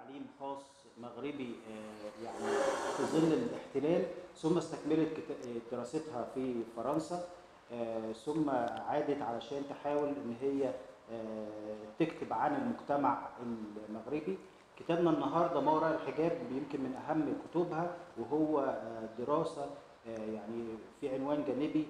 تعليم خاص مغربي آه، يعني في ظل الاحتلال ثم استكملت كتا- دراستها في فرنسا آه، ثم عادت علشان تحاول ان هي آه، تكتب عن المجتمع المغربي كتابنا النهارده ما وراء الحجاب يمكن من اهم كتبها وهو آه، دراسه آه، يعني في عنوان جانبي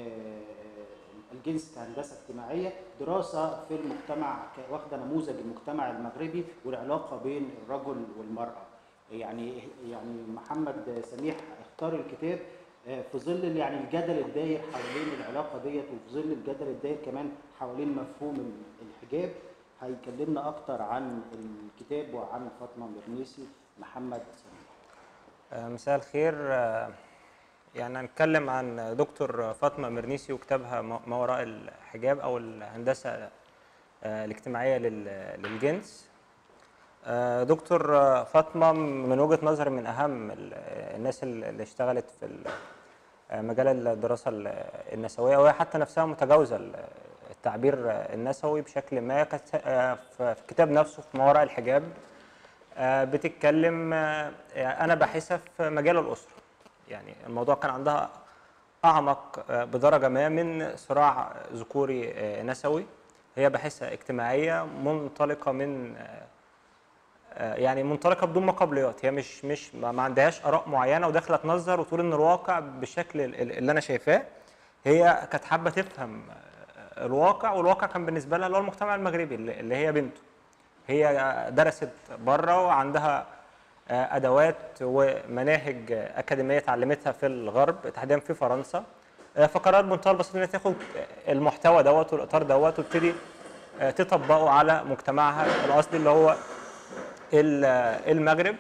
آه، الجنس كهندسه اجتماعيه دراسه في المجتمع ك- واخده نموذج المجتمع المغربي والعلاقه بين الرجل والمراه يعني يعني محمد سميح اختار الكتاب آه، في ظل يعني الجدل الداير حوالين العلاقه ديت وفي ظل الجدل الداير كمان حوالين مفهوم ال- الحجاب هيكلمنا اكتر عن الكتاب وعن فاطمه مرنيسي محمد سميح آه، مساء الخير آه، يعني هنتكلم عن دكتور فاطمة مرنيسي وكتابها ما ما وراء الحجاب أو الهندسة آه، الاجتماعية لل- للجنس آه، دكتور آه، فاطمة من وجهة نظري من أهم ال- الناس اللي اشتغلت في ال- آه، مجال الدراسة ال- النسوية وهي حتى نفسها متجاوزة ال- التعبير النسوي بشكل ما كانت آه، في في الكتاب نفسه في ما وراء الحجاب آه، بتتكلم آه، انا باحثه في مجال الاسره يعني الموضوع كان عندها اعمق آه، بدرجه ما من صراع ذكوري آه، نسوي هي باحثه اجتماعيه منطلقه من آه، آه، يعني منطلقه بدون مقابليات هي مش مش ما ما عندهاش اراء معينه وداخله تنظر وتقول ان الواقع بالشكل ال- ال- اللي انا شايفاه هي كانت حابه تفهم آه، الواقع والواقع كان بالنسبه لها اللي هو المجتمع المغربي اللي اللي هي بنته هي درست بره وعندها آه، ادوات ومناهج آه، اكاديميه اتعلمتها في الغرب تحديدا في فرنسا آه، فقررت بمنتهى البساطه انها تاخد المحتوى دوت والاطار دوت وتبتدي آه، تطبقه على مجتمعها الاصلي اللي هو ال- آه، المغرب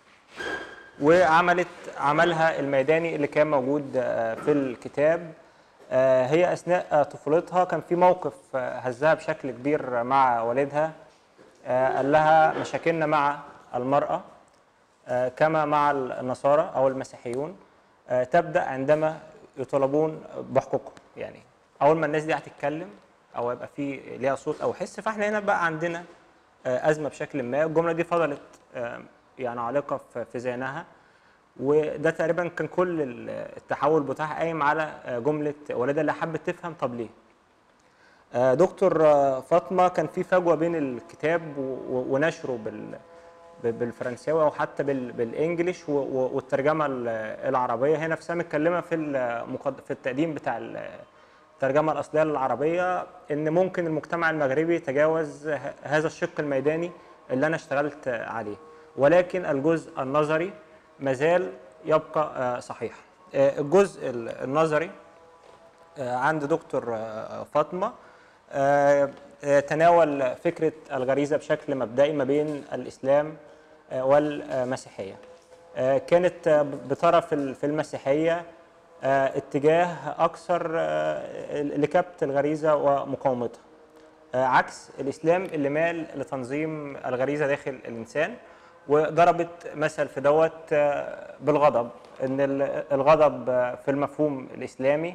وعملت عملها الميداني اللي كان موجود آه، في الكتاب آه، هي اثناء آه، طفولتها كان في موقف آه، هزها بشكل كبير مع والدها آه، قال لها مشاكلنا مع المرأة آه، كما مع النصارى أو المسيحيون آه، تبدأ عندما يطالبون بحقوقهم يعني أول ما الناس دي هتتكلم أو يبقى في ليها صوت أو حس فإحنا هنا بقى عندنا آه، أزمة بشكل ما الجملة دي فضلت آه، يعني عالقة في- في ذهنها وده تقريبا كان كل ال- التحول بتاعها قايم على آه، جملة والدها اللي حبت تفهم طب ليه آه، دكتور آه، فاطمه كان في فجوه بين الكتاب و- و- ونشره بال ب- بالفرنساوي او حتى بال- بالانجليش و- و- والترجمه ال- العربيه هي نفسها متكلمه في المقد- في التقديم بتاع ال- الترجمه الاصليه للعربيه ان ممكن المجتمع المغربي يتجاوز ه- هذا الشق الميداني اللي انا اشتغلت عليه ولكن الجزء النظري مازال يبقى آه، صحيح آه، الجزء ال- النظري آه، عند دكتور آه، فاطمه آه، آه، تناول فكره الغريزه بشكل مبدئي ما بين الاسلام آه، والمسيحيه. آه، كانت آه، بترى في ال- في المسيحيه آه، اتجاه اكثر آه، لكبت الغريزه ومقاومتها. آه، عكس الاسلام اللي مال لتنظيم الغريزه داخل الانسان وضربت مثل في دوت آه، بالغضب ان ال- الغضب آه، في المفهوم الاسلامي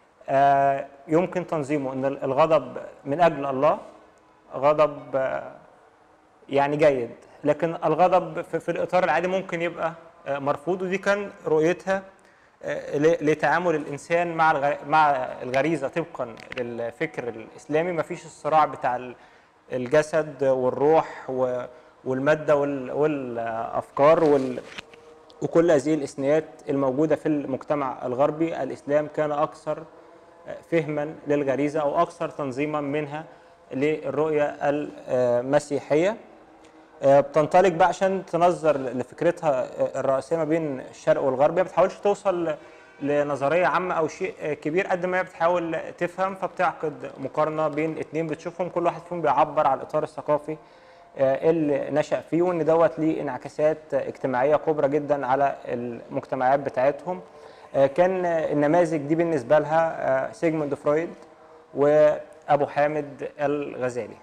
آه، يمكن تنظيمه ان الغضب من اجل الله غضب آه، يعني جيد لكن الغضب في, في الاطار العادي ممكن يبقى آه، مرفوض ودي كان رؤيتها آه، ل- لتعامل الانسان مع الغ- مع الغريزه طبقا للفكر الاسلامي ما فيش الصراع بتاع ال- الجسد والروح و- والماده وال- والافكار وال وكل هذه الإثنيات الموجودة في المجتمع الغربي الإسلام كان أكثر فهما للغريزة أو أكثر تنظيما منها للرؤية المسيحية بتنطلق بقى عشان تنظر لفكرتها الرئيسية ما بين الشرق والغرب هي ما بتحاولش توصل لنظرية عامة أو شيء كبير قد ما هي بتحاول تفهم فبتعقد مقارنة بين اتنين بتشوفهم كل واحد فيهم بيعبر عن الإطار الثقافي آه، اللي نشأ فيه وان دوت ليه انعكاسات اجتماعيه كبرى جدا على المجتمعات بتاعتهم آه، كان آه، النماذج دي بالنسبه لها آه، سيجموند فرويد وابو حامد الغزالي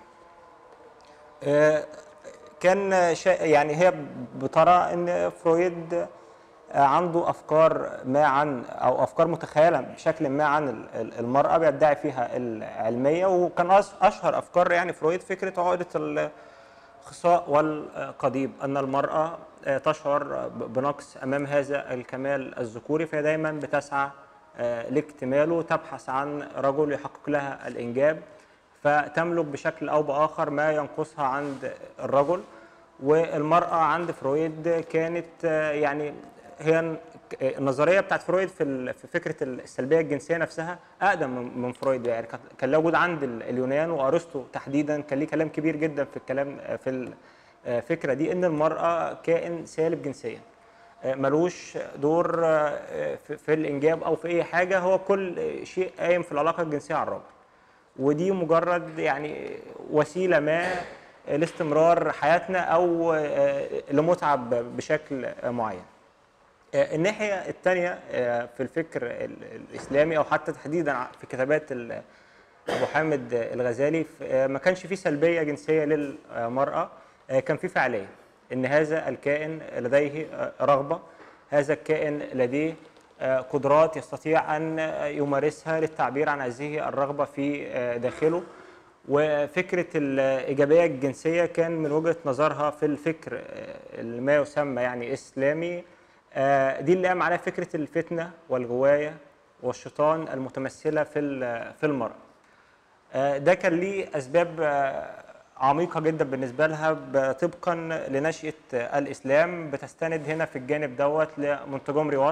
آه، كان شا- يعني هي بترى ان فرويد آه، عنده افكار ما عن او افكار متخيله بشكل ما عن ال- ال- المراه بيدعي فيها العلميه وكان أش- اشهر افكار يعني فرويد فكره عقده ال- الخصاء والقضيب أن المرأة آه، تشعر ب- بنقص أمام هذا الكمال الذكوري فهي دايما بتسعى آه، لاكتماله تبحث عن رجل يحقق لها الإنجاب فتملك بشكل أو بآخر ما ينقصها عند الرجل والمرأة عند فرويد كانت آه، يعني هي ن- النظرية بتاعت فرويد في ال- في فكرة السلبية الجنسية نفسها أقدم من- من فرويد يعني كان- كان له وجود عند ال- اليونان وأرسطو تحديدا كان ليه كلام كبير جدا في الكلام آه، في الفكرة دي إن المرأة كائن سالب جنسيا آه، ملوش دور آه، في في الإنجاب أو في أي حاجة هو كل شيء قايم في العلاقة الجنسية على الراجل ودي مجرد يعني وسيله ما لاستمرار حياتنا او آه، لمتعه ب- بشكل آه، معين. آه، الناحيه الثانيه في الفكر ال- الاسلامي او حتى تحديدا ع- في كتابات ال- ابو حامد الغزالي ف- آه، ما كانش فيه سلبيه جنسيه للمراه آه، كان فيه فعاليه ان هذا الكائن لديه آه، رغبه هذا الكائن لديه آه، قدرات يستطيع ان آه، يمارسها للتعبير عن هذه الرغبه في آه، داخله وفكره الايجابيه الجنسيه كان من وجهه نظرها في الفكر آه، اللي ما يسمى يعني اسلامي آه، دي اللي قام عليها فكره الفتنه والغوايه والشيطان المتمثله في ال- في المراه آه، ده كان ليه اسباب آه، عميقه جدا بالنسبه لها ب- طبقا لنشاه آه، الاسلام بتستند هنا في الجانب دوت لمونتجومري وات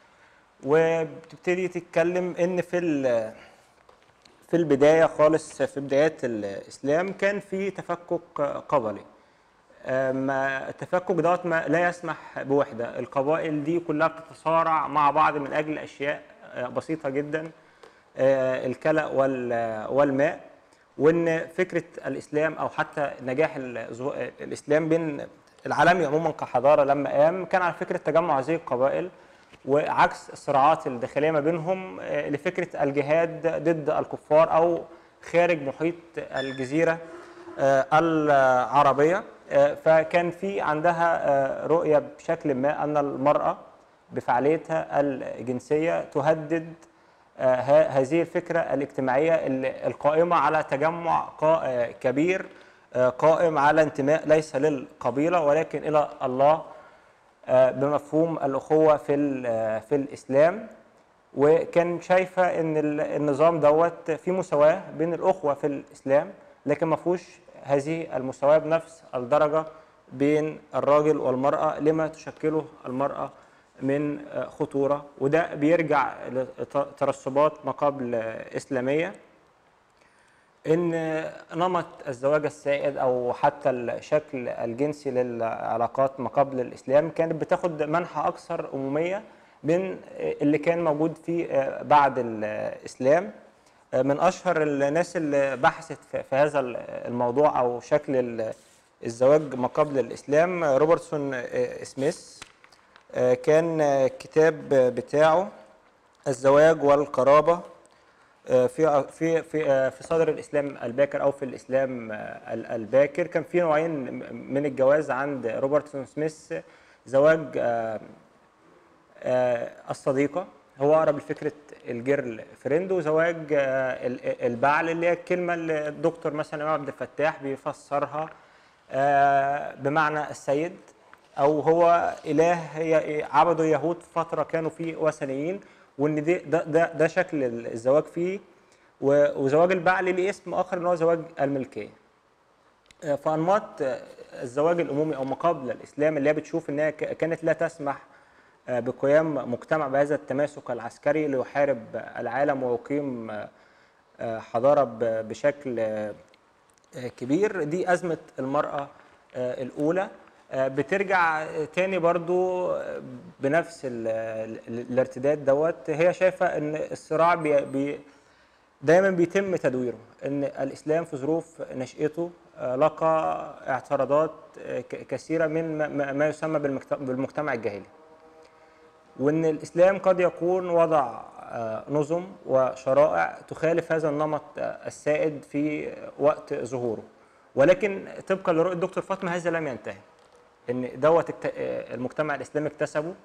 وبتبتدي تتكلم ان في ال- في البدايه خالص في بدايات الاسلام كان في تفكك قبلي آه، ما التفكك دوت ما لا يسمح بوحده القبائل دي كلها بتتصارع مع بعض من اجل اشياء آه، بسيطه جدا آه، الكلى وال- والماء وان فكره الاسلام او حتى نجاح الزو- الاسلام بين العالمي عموما كحضاره لما قام كان على فكره تجمع هذه القبائل وعكس الصراعات الداخليه ما بينهم آه، لفكره الجهاد ضد الكفار او خارج محيط الجزيره آه، العربيه آه، فكان في عندها آه، رؤيه بشكل ما ان المراه بفعاليتها الجنسيه تهدد آه، ه- هذه الفكره الاجتماعيه ال- القائمه على تجمع قا- آه، كبير آه، قائم على انتماء ليس للقبيله ولكن الى الله آه، بمفهوم الاخوه في ال- آه، في الاسلام وكان شايفه ان ال- النظام دوت في مساواه بين الاخوه في الاسلام لكن ما فيهوش هذه المساواه بنفس الدرجه بين الراجل والمراه لما تشكله المراه من آه، خطوره وده بيرجع لترسبات ما قبل آه، اسلاميه ان نمط الزواج السائد او حتى الشكل الجنسي للعلاقات ما قبل الاسلام كانت بتاخد منحى اكثر اموميه من اللي كان موجود في بعد الاسلام من اشهر الناس اللي بحثت في في هذا الموضوع او شكل ال- الزواج ما قبل الاسلام روبرتسون سميث كان الكتاب بتاعه الزواج والقرابه في في في في صدر الاسلام الباكر او في الاسلام ال- الباكر كان في نوعين من الجواز عند روبرتسون سميث زواج آه، آه، الصديقه هو اقرب لفكره الجيرل فريند وزواج آه، ال- البعل اللي هي الكلمه اللي الدكتور مثلا امام عبد الفتاح بيفسرها آه، بمعنى السيد او هو اله هي عبدوا اليهود في فتره كانوا فيه وثنيين وان دي ده ده, ده شكل الزواج فيه و- وزواج البعل ليه اسم اخر ان هو زواج الملكيه آه، فانماط آه، الزواج الامومي او ما قبل الاسلام اللي هي بتشوف انها ك- كانت لا تسمح آه، بقيام مجتمع بهذا التماسك العسكري ليحارب العالم ويقيم آه، آه، حضاره ب- بشكل آه، آه، كبير دي أزمة المرأة آه، الأولى آه، بترجع تاني برضو آه، بنفس ال- ال- الارتداد دوت هي شايفة ان الصراع بي بي دايما بيتم تدويره ان الاسلام في ظروف نشأته آه، لقى اعتراضات آه، ك- كثيرة من ما- ما ما يسمى بالمجت- بالمجتمع الجاهلي وان الاسلام قد يكون وضع آه، نظم وشرائع تخالف هذا النمط آه، السائد في وقت ظهوره ولكن طبقا لرؤيه الدكتور فاطمه هذا لم ينتهي ان دوت اكت- آه، المجتمع الاسلامي اكتسبه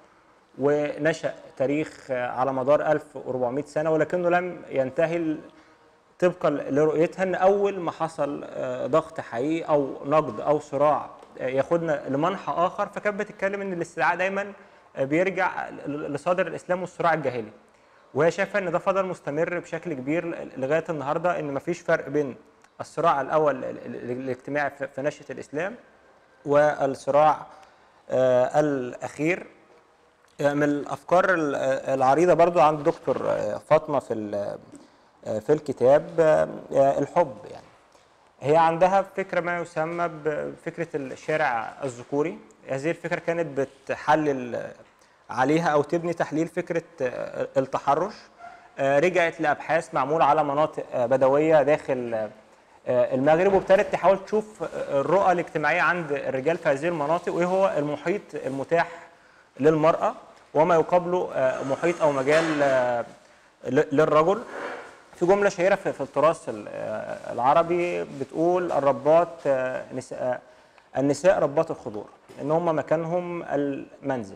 ونشا تاريخ آه، على مدار 1400 سنه ولكنه لم ينتهي ال- طبقا لرؤيتها ان اول ما حصل آه، ضغط حقيقي او نقد او صراع آه، ياخدنا لمنحى اخر فكانت بتتكلم ان الاستدعاء دايما آه، بيرجع ل- لصدر الاسلام والصراع الجاهلي وهي شايفه ان ده فضل مستمر بشكل كبير ل- لغايه النهارده ان مفيش فرق بين الصراع الاول ال- ال- الاجتماعي في في نشاه الاسلام والصراع آه، الاخير آه، من الافكار ال- آه، العريضه برضو عند دكتور آه، فاطمه في ال- آه، في الكتاب آه، آه، الحب يعني هي عندها فكره ما يسمى بفكره الشارع الذكوري هذه الفكره كانت بتحلل آه، عليها او تبني تحليل فكره آه، التحرش آه، رجعت لابحاث معموله على مناطق آه، بدويه داخل آه، آه، المغرب وابتدت تحاول تشوف آه، الرؤى الاجتماعيه عند الرجال في هذه المناطق وايه هو المحيط المتاح للمراه وما يقابله آه، محيط او مجال آه، ل- للرجل في جملة شهيرة في, في التراث ال- آه، العربي بتقول الربات آه، نساء النساء ربات الخضور ان هم مكانهم المنزل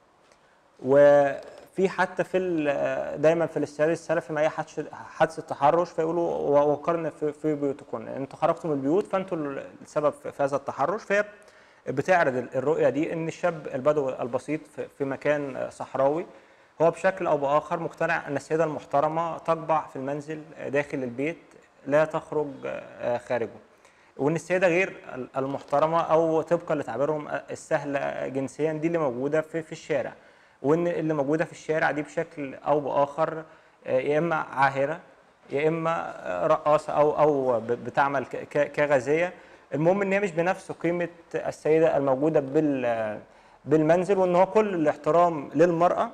وفي حتى في ال- دايما في الاستعداد السلفي ما هي حادثه حادثه تحرش فيقولوا و- وقرن في, في بيوتكن انتوا خرجتوا من البيوت فانتوا السبب في في هذا التحرش فهي بتعرض ال- الرؤيه دي ان الشاب البدوي البسيط في- في مكان صحراوي هو بشكل او باخر مقتنع ان السيده المحترمه تقبع في المنزل داخل البيت لا تخرج آه، خارجه وان السيده غير ال- المحترمه او طبقا لتعبيرهم السهله جنسيا دي اللي موجوده في في الشارع وان اللي موجوده في الشارع دي بشكل او باخر آه، يا اما عاهره يا اما آه، رقاصه او او ب- بتعمل ك- ك- كغازيه المهم ان هي مش بنفس قيمه السيده الموجوده بال بالمنزل وان هو كل الاحترام للمراه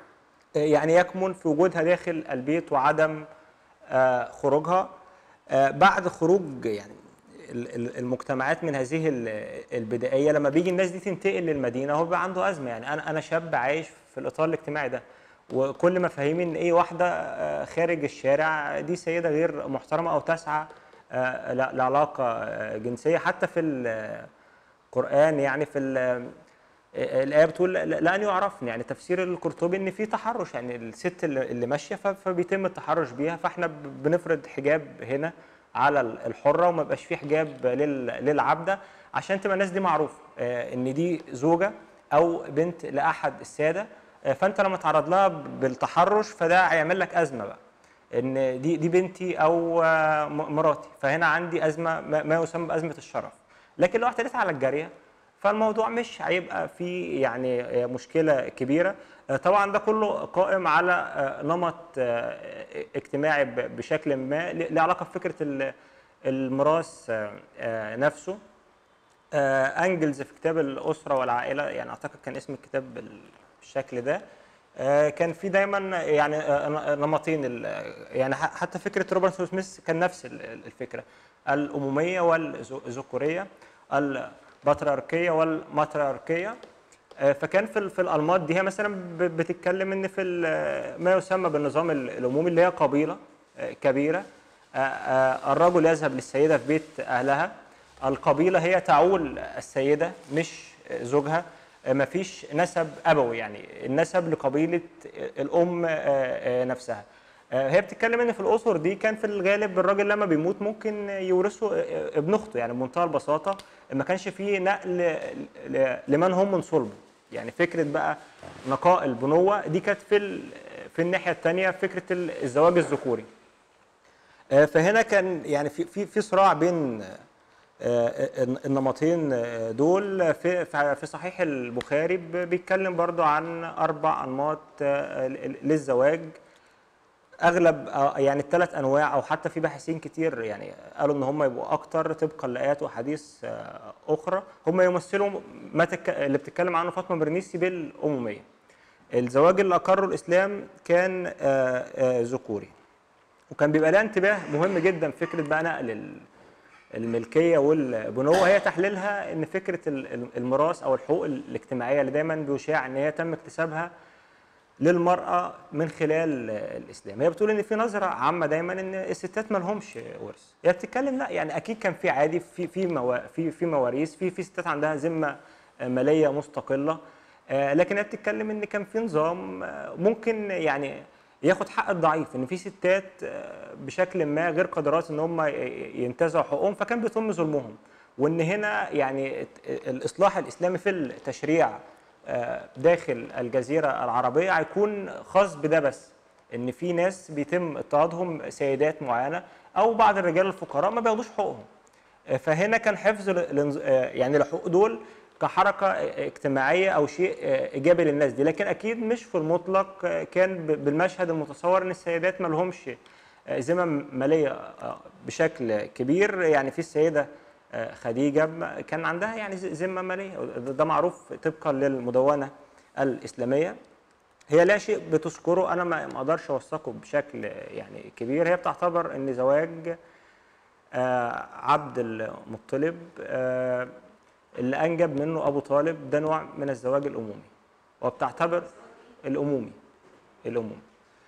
يعني يكمن في وجودها داخل البيت وعدم آه، خروجها آه، بعد خروج يعني ال- ال- المجتمعات من هذه ال- البدائيه لما بيجي الناس دي تنتقل للمدينه هو بيبقى عنده ازمه يعني انا انا شاب عايش في الاطار الاجتماعي ده وكل مفاهيمي ان ايه واحده آه، خارج الشارع دي سيده غير محترمه او تسعى آه، ل- لعلاقه آه، جنسيه حتى في القران يعني في ال- الايه بتقول لا- لان يعرفن يعني تفسير القرطبي ان في تحرش يعني الست اللي اللي ماشيه ف- فبيتم التحرش بيها فاحنا ب- بنفرض حجاب هنا على ال- الحره وما يبقاش في حجاب لل- للعبده عشان تبقى الناس دي معروفه آه، ان دي زوجه او بنت لاحد الساده آه، فانت لما تعرض لها بالتحرش فده هيعمل لك ازمه بقى ان دي دي بنتي او آه، م- مراتي فهنا عندي ازمه ما ما يسمى بازمه الشرف لكن لو اعتديت على الجاريه فالموضوع مش هيبقى فيه يعني آه، مشكله كبيره آه، طبعا ده كله قائم على آه، نمط آه، اجتماعي ب- بشكل ما له له علاقه بفكره ال- الميراث آه، آه، نفسه آه، انجلز في كتاب الاسره والعائله يعني اعتقد كان اسم الكتاب بال- بالشكل ده آه، كان في دايما يعني آه، ن- نمطين ال- يعني ح- حتى فكره روبرت سميث كان نفس ال- ال- الفكره الاموميه والذكوريه البطريركيه والماتريركيه آه، فكان في ال- في الانماط دي هي مثلا ب- بتتكلم ان في ال- ما يسمى بالنظام ال- العمومي اللي هي قبيله آه، كبيره آه، آه، الرجل يذهب للسيده في بيت اهلها القبيله هي تعول السيده مش زوجها آه، مفيش نسب ابوي يعني النسب لقبيله الام آه، آه، نفسها آه، هي بتتكلم ان في الاسر دي كان في الغالب الراجل لما بيموت ممكن يورثه آه، ابن اخته يعني بمنتهى البساطه ما كانش فيه نقل ل- لمن هم من صلبه يعني فكره بقى نقاء البنوه دي كانت في ال- في الناحيه الثانيه فكره الزواج الذكوري آه، فهنا كان يعني في في في صراع بين آه، النمطين آه، دول في في في صحيح البخاري ب- بيتكلم برضو عن اربع انماط آه، للزواج اغلب آه، يعني الثلاث انواع او حتى في باحثين كتير يعني قالوا ان هم يبقوا اكتر طبقا لايات وحديث آه، اخرى هم يمثلوا ما تك... اللي بتتكلم عنه فاطمه برنيسي بالاموميه الزواج اللي اقره الاسلام كان آه، آه، ذكوري وكان بيبقى لها انتباه مهم جدا فكره بقى نقل ال- الملكيه والبنوه هي تحليلها ان فكره ال- ال- الميراث او الحقوق الاجتماعيه اللي دايما بيشاع ان هي تم اكتسابها للمراه من خلال الاسلام هي بتقول ان في نظره عامه دايما ان الستات ما لهمش ورث هي بتتكلم لا يعني اكيد كان في عادي في في موا في في مواريث في في ستات عندها ذمه ماليه مستقله آه، لكن هي بتتكلم ان كان في نظام آه، ممكن يعني ياخد حق الضعيف ان في ستات آه، بشكل ما غير قادرات ان هم ي- ينتزعوا حقوقهم فكان بيتم ظلمهم وان هنا يعني الت- الاصلاح الاسلامي في التشريع آه، داخل الجزيره العربيه هيكون خاص بده بس ان في ناس بيتم اضطهادهم سيدات معينه او بعض الرجال الفقراء ما بياخدوش حقوقهم آه، فهنا كان حفظ ال- الانز- آه، يعني الحقوق دول كحركه آه، اجتماعيه او شيء آه، ايجابي للناس دي لكن اكيد مش في المطلق آه، كان ب- بالمشهد المتصور ان السيدات ما لهمش آه، ذمم ماليه آه، بشكل كبير يعني في السيده آه، خديجه ما- كان عندها يعني ز- ذمه ماليه ده ده معروف طبقا للمدونه الاسلاميه هي لا شيء بتذكره انا ما ما اقدرش اوثقه بشكل يعني كبير هي بتعتبر ان زواج آه، عبد المطلب آه، اللي انجب منه ابو طالب ده نوع من الزواج الامومي وبتعتبر الامومي الامومي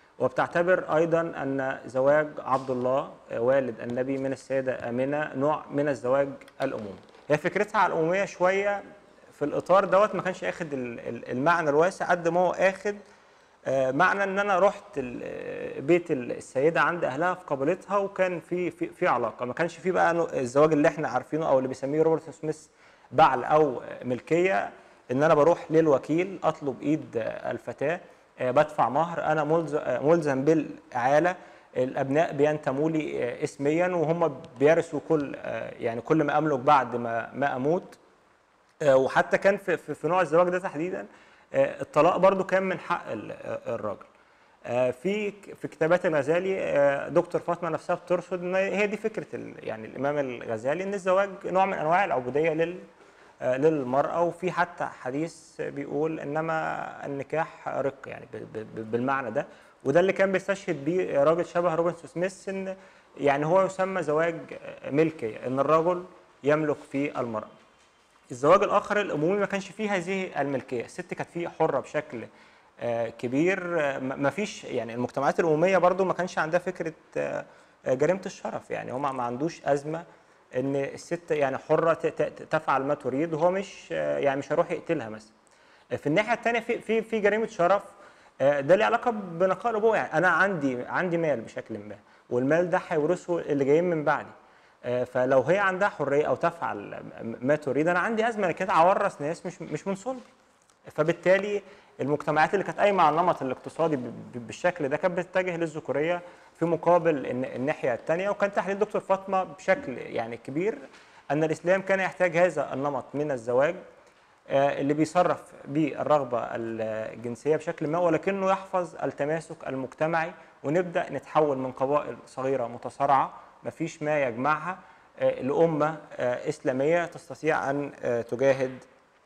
وبتعتبر ايضا ان زواج عبد الله آه، والد النبي من السيده امنه نوع من الزواج الامومي هي فكرتها على الاموميه شويه في الاطار دوت ما كانش اخد ال- ال- المعنى الواسع قد ما هو اخد آه، معنى ان انا رحت ال- آه، بيت السيده عند اهلها في قبيلتها وكان في في في علاقه ما كانش في بقى نوع- الزواج اللي احنا عارفينه او اللي بيسميه روبرت سميث بعل او ملكيه ان انا بروح للوكيل اطلب ايد آه، الفتاه آه، بدفع مهر انا ملز- آه، ملزم بالاعاله الابناء بينتموا لي آه، اسميا وهم بيرثوا كل آه، يعني كل ما املك بعد ما ما اموت آه، وحتى كان في, في, في نوع الزواج ده تحديدا آه، الطلاق برضو كان من حق ال- آه، الراجل آه، في ك- في كتابات الغزالي آه، دكتور فاطمه نفسها بترصد ان هي دي فكره ال- يعني الامام الغزالي ان الزواج نوع من انواع العبوديه لل آه، للمراه وفي حتى حديث بيقول انما النكاح رق يعني ب- ب- ب- بالمعنى ده وده اللي كان بيستشهد بيه راجل شبه روبرت سميث ان يعني هو يسمى زواج آه، ملكيه ان الرجل يملك في المراه الزواج الاخر الامومي ما كانش فيه هذه الملكيه الست كانت فيه حره بشكل آه، كبير آه، ما ما فيش يعني المجتمعات الاموميه برضو ما كانش عندها فكره آه، آه، جريمه الشرف يعني هو ما ما عندوش ازمه ان الست يعني حره ت- ت- تفعل ما تريد وهو مش آه، يعني مش هيروح يقتلها مثلا في الناحيه الثانيه في في في جريمه شرف آه، ده له علاقه بنقاء الابوه يعني انا عندي عندي مال بشكل ما والمال ده هيورثه اللي جايين من بعدي آه، فلو هي عندها حريه او تفعل م- ما تريد انا عندي ازمه انا كده هورث ناس مش مش من صلبي فبالتالي المجتمعات اللي كانت قايمه على النمط الاقتصادي ب- ب- بالشكل ده كانت بتتجه للذكوريه في مقابل الن- الناحيه الثانيه وكان تحليل دكتور فاطمه بشكل يعني كبير ان الاسلام كان يحتاج هذا النمط من الزواج آه، اللي بيصرف بالرغبه الجنسيه بشكل ما ولكنه يحفظ التماسك المجتمعي ونبدا نتحول من قبائل صغيره متصارعه مفيش ما يجمعها آه، لامه آه، اسلاميه تستطيع ان آه، تجاهد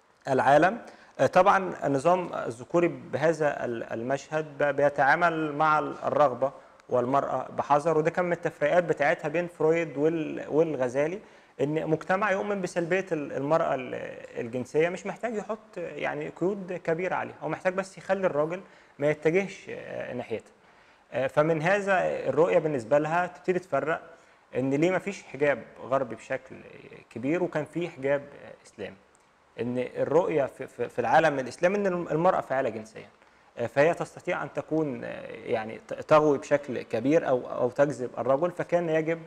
العالم آه، طبعا النظام الذكوري بهذا ال- المشهد ب- بيتعامل مع الرغبه والمراه بحذر وده كان من التفريقات بتاعتها بين فرويد وال- والغزالي ان مجتمع يؤمن بسلبيه ال- المراه ال- الجنسيه مش محتاج يحط يعني قيود كبيره عليها هو محتاج بس يخلي الراجل ما يتجهش آه، ناحيتها آه، فمن هذا الرؤيه بالنسبه لها تبتدي تفرق ان ليه ما فيش حجاب غربي بشكل كبير وكان في حجاب آه، اسلامي ان الرؤيه في, في, في العالم الاسلامي ان المراه فاعله جنسيا آه، فهي تستطيع ان تكون آه، يعني ت- تغوي بشكل كبير او او تجذب الرجل فكان يجب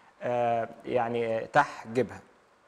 آه، يعني آه، تحجبها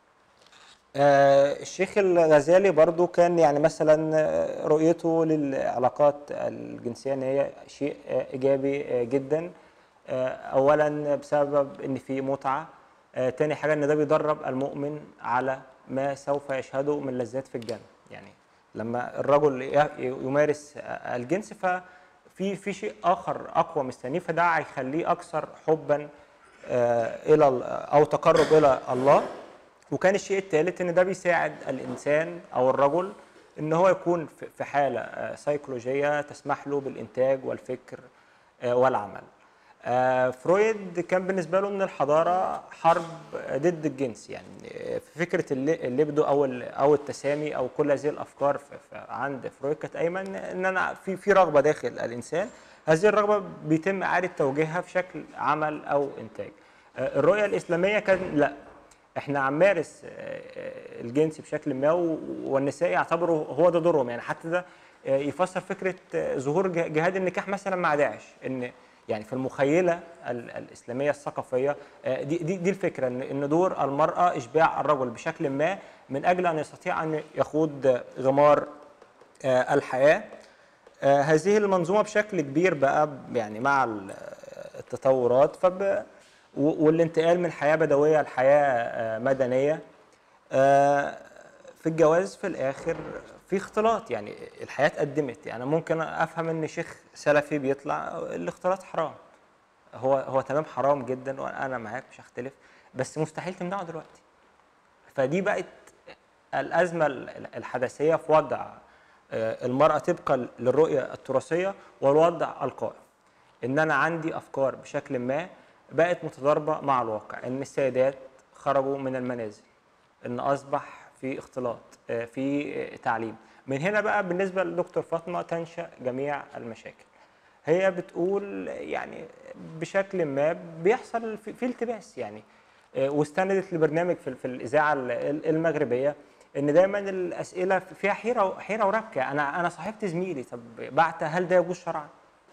آه، الشيخ الغزالي برضو كان يعني مثلا آه، رؤيته للعلاقات الجنسية ان هي شيء آه، ايجابي آه، جدا آه، اولا بسبب ان في متعة آه، تاني حاجة ان ده بيدرب المؤمن على ما سوف يشهده من لذات في الجنة يعني لما الرجل ي- يمارس آه، الجنس ففي في شيء اخر اقوى مستنيه فده هيخليه اكثر حبا آه، الى ال- او تقرب الى الله وكان الشيء الثالث ان ده بيساعد الانسان او الرجل ان هو يكون في- في حاله آه، سيكولوجيه تسمح له بالانتاج والفكر آه، والعمل. آه، فرويد كان بالنسبه له ان الحضاره حرب آه، ضد الجنس يعني آه، في فكره اللي- الليبدو او ال- او التسامي او كل هذه الافكار في- في- عند فرويد كانت قايمه ان ان انا في في رغبه داخل الانسان هذه الرغبه بيتم اعاده توجيهها في شكل عمل او انتاج. آه، الرؤيه الاسلاميه كان لا احنا هنمارس آه، آه، الجنس بشكل ما و- والنساء يعتبروا هو ده دورهم يعني حتى ده آه، يفسر فكره آه، ظهور جه- جهاد النكاح مثلا مع داعش ان يعني في المخيله ال- الاسلاميه الثقافيه آه، دي دي دي الفكره ان ان دور المراه اشباع الرجل بشكل ما من اجل ان يستطيع ان يخوض غمار آه، الحياه آه، هذه المنظومه بشكل كبير بقى ب- يعني مع ال- التطورات فب و- والانتقال من حياه بدويه لحياه آه، مدنيه آه، في الجواز في الاخر في اختلاط يعني الحياه اتقدمت يعني ممكن افهم ان شيخ سلفي بيطلع الاختلاط حرام هو هو تمام حرام جدا وانا معاك مش هختلف بس مستحيل تمنعه دلوقتي فدي بقت الازمه ال- الحداثيه في وضع آه، المراه طبقا للرؤيه التراثيه والوضع القائم ان انا عندي افكار بشكل ما بقت متضاربه مع الواقع ان السيدات خرجوا من المنازل ان اصبح في اختلاط آه، في آه، تعليم من هنا بقى بالنسبه لدكتور فاطمه تنشا جميع المشاكل هي بتقول يعني بشكل ما بيحصل في, في التباس يعني آه، واستندت لبرنامج في, في الاذاعه ال- ال- المغربيه ان دايما الاسئله فيها حيره حيره وربكه انا انا صاحبت زميلي طب بعت هل ده يجوز شرعا؟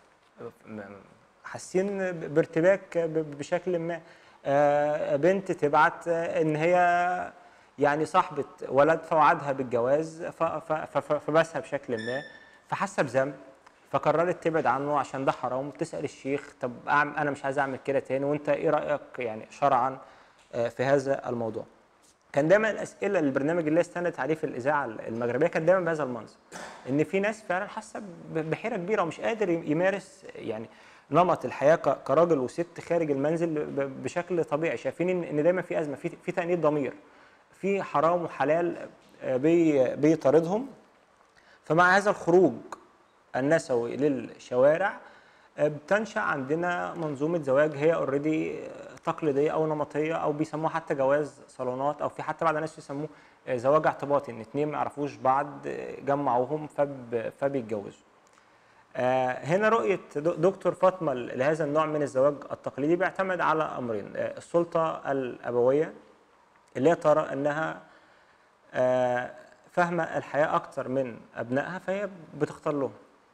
م- حاسين ب- بارتباك ب- بشكل ما آه، بنت تبعت آه، ان هي يعني صاحبه ولد فوعدها بالجواز ف- ف- ف- فبسها بشكل ما فحاسه بذنب فقررت تبعد عنه عشان ده حرام تسال الشيخ طب أعم- انا مش عايز اعمل كده تاني وانت ايه رايك يعني شرعا آه، في هذا الموضوع كان دايما الاسئله البرنامج اللي استندت عليه في الاذاعه المغربيه كان دايما بهذا المنظر ان في ناس فعلا حاسه ب- بحيره كبيره ومش قادر يمارس يعني نمط الحياه ك- كراجل وست خارج المنزل ب- بشكل طبيعي شايفين ان إن دايما في ازمه في في تانيب ضمير في حرام وحلال آه، بي- بيطاردهم فمع هذا الخروج النسوي للشوارع آه، بتنشا عندنا منظومه زواج هي اوريدي تقليديه او نمطيه او بيسموها حتى جواز صالونات او في حتى بعض الناس يسموه آه، زواج اعتباطي ان اتنين ما يعرفوش بعض آه، جمعوهم فب- فبيتجوزوا. آه، هنا رؤيه د- دكتور فاطمه لهذا النوع من الزواج التقليدي بيعتمد على امرين آه، السلطه الابويه اللي هي ترى انها آه، فاهمه الحياه اكتر من ابنائها فهي بتختار لهم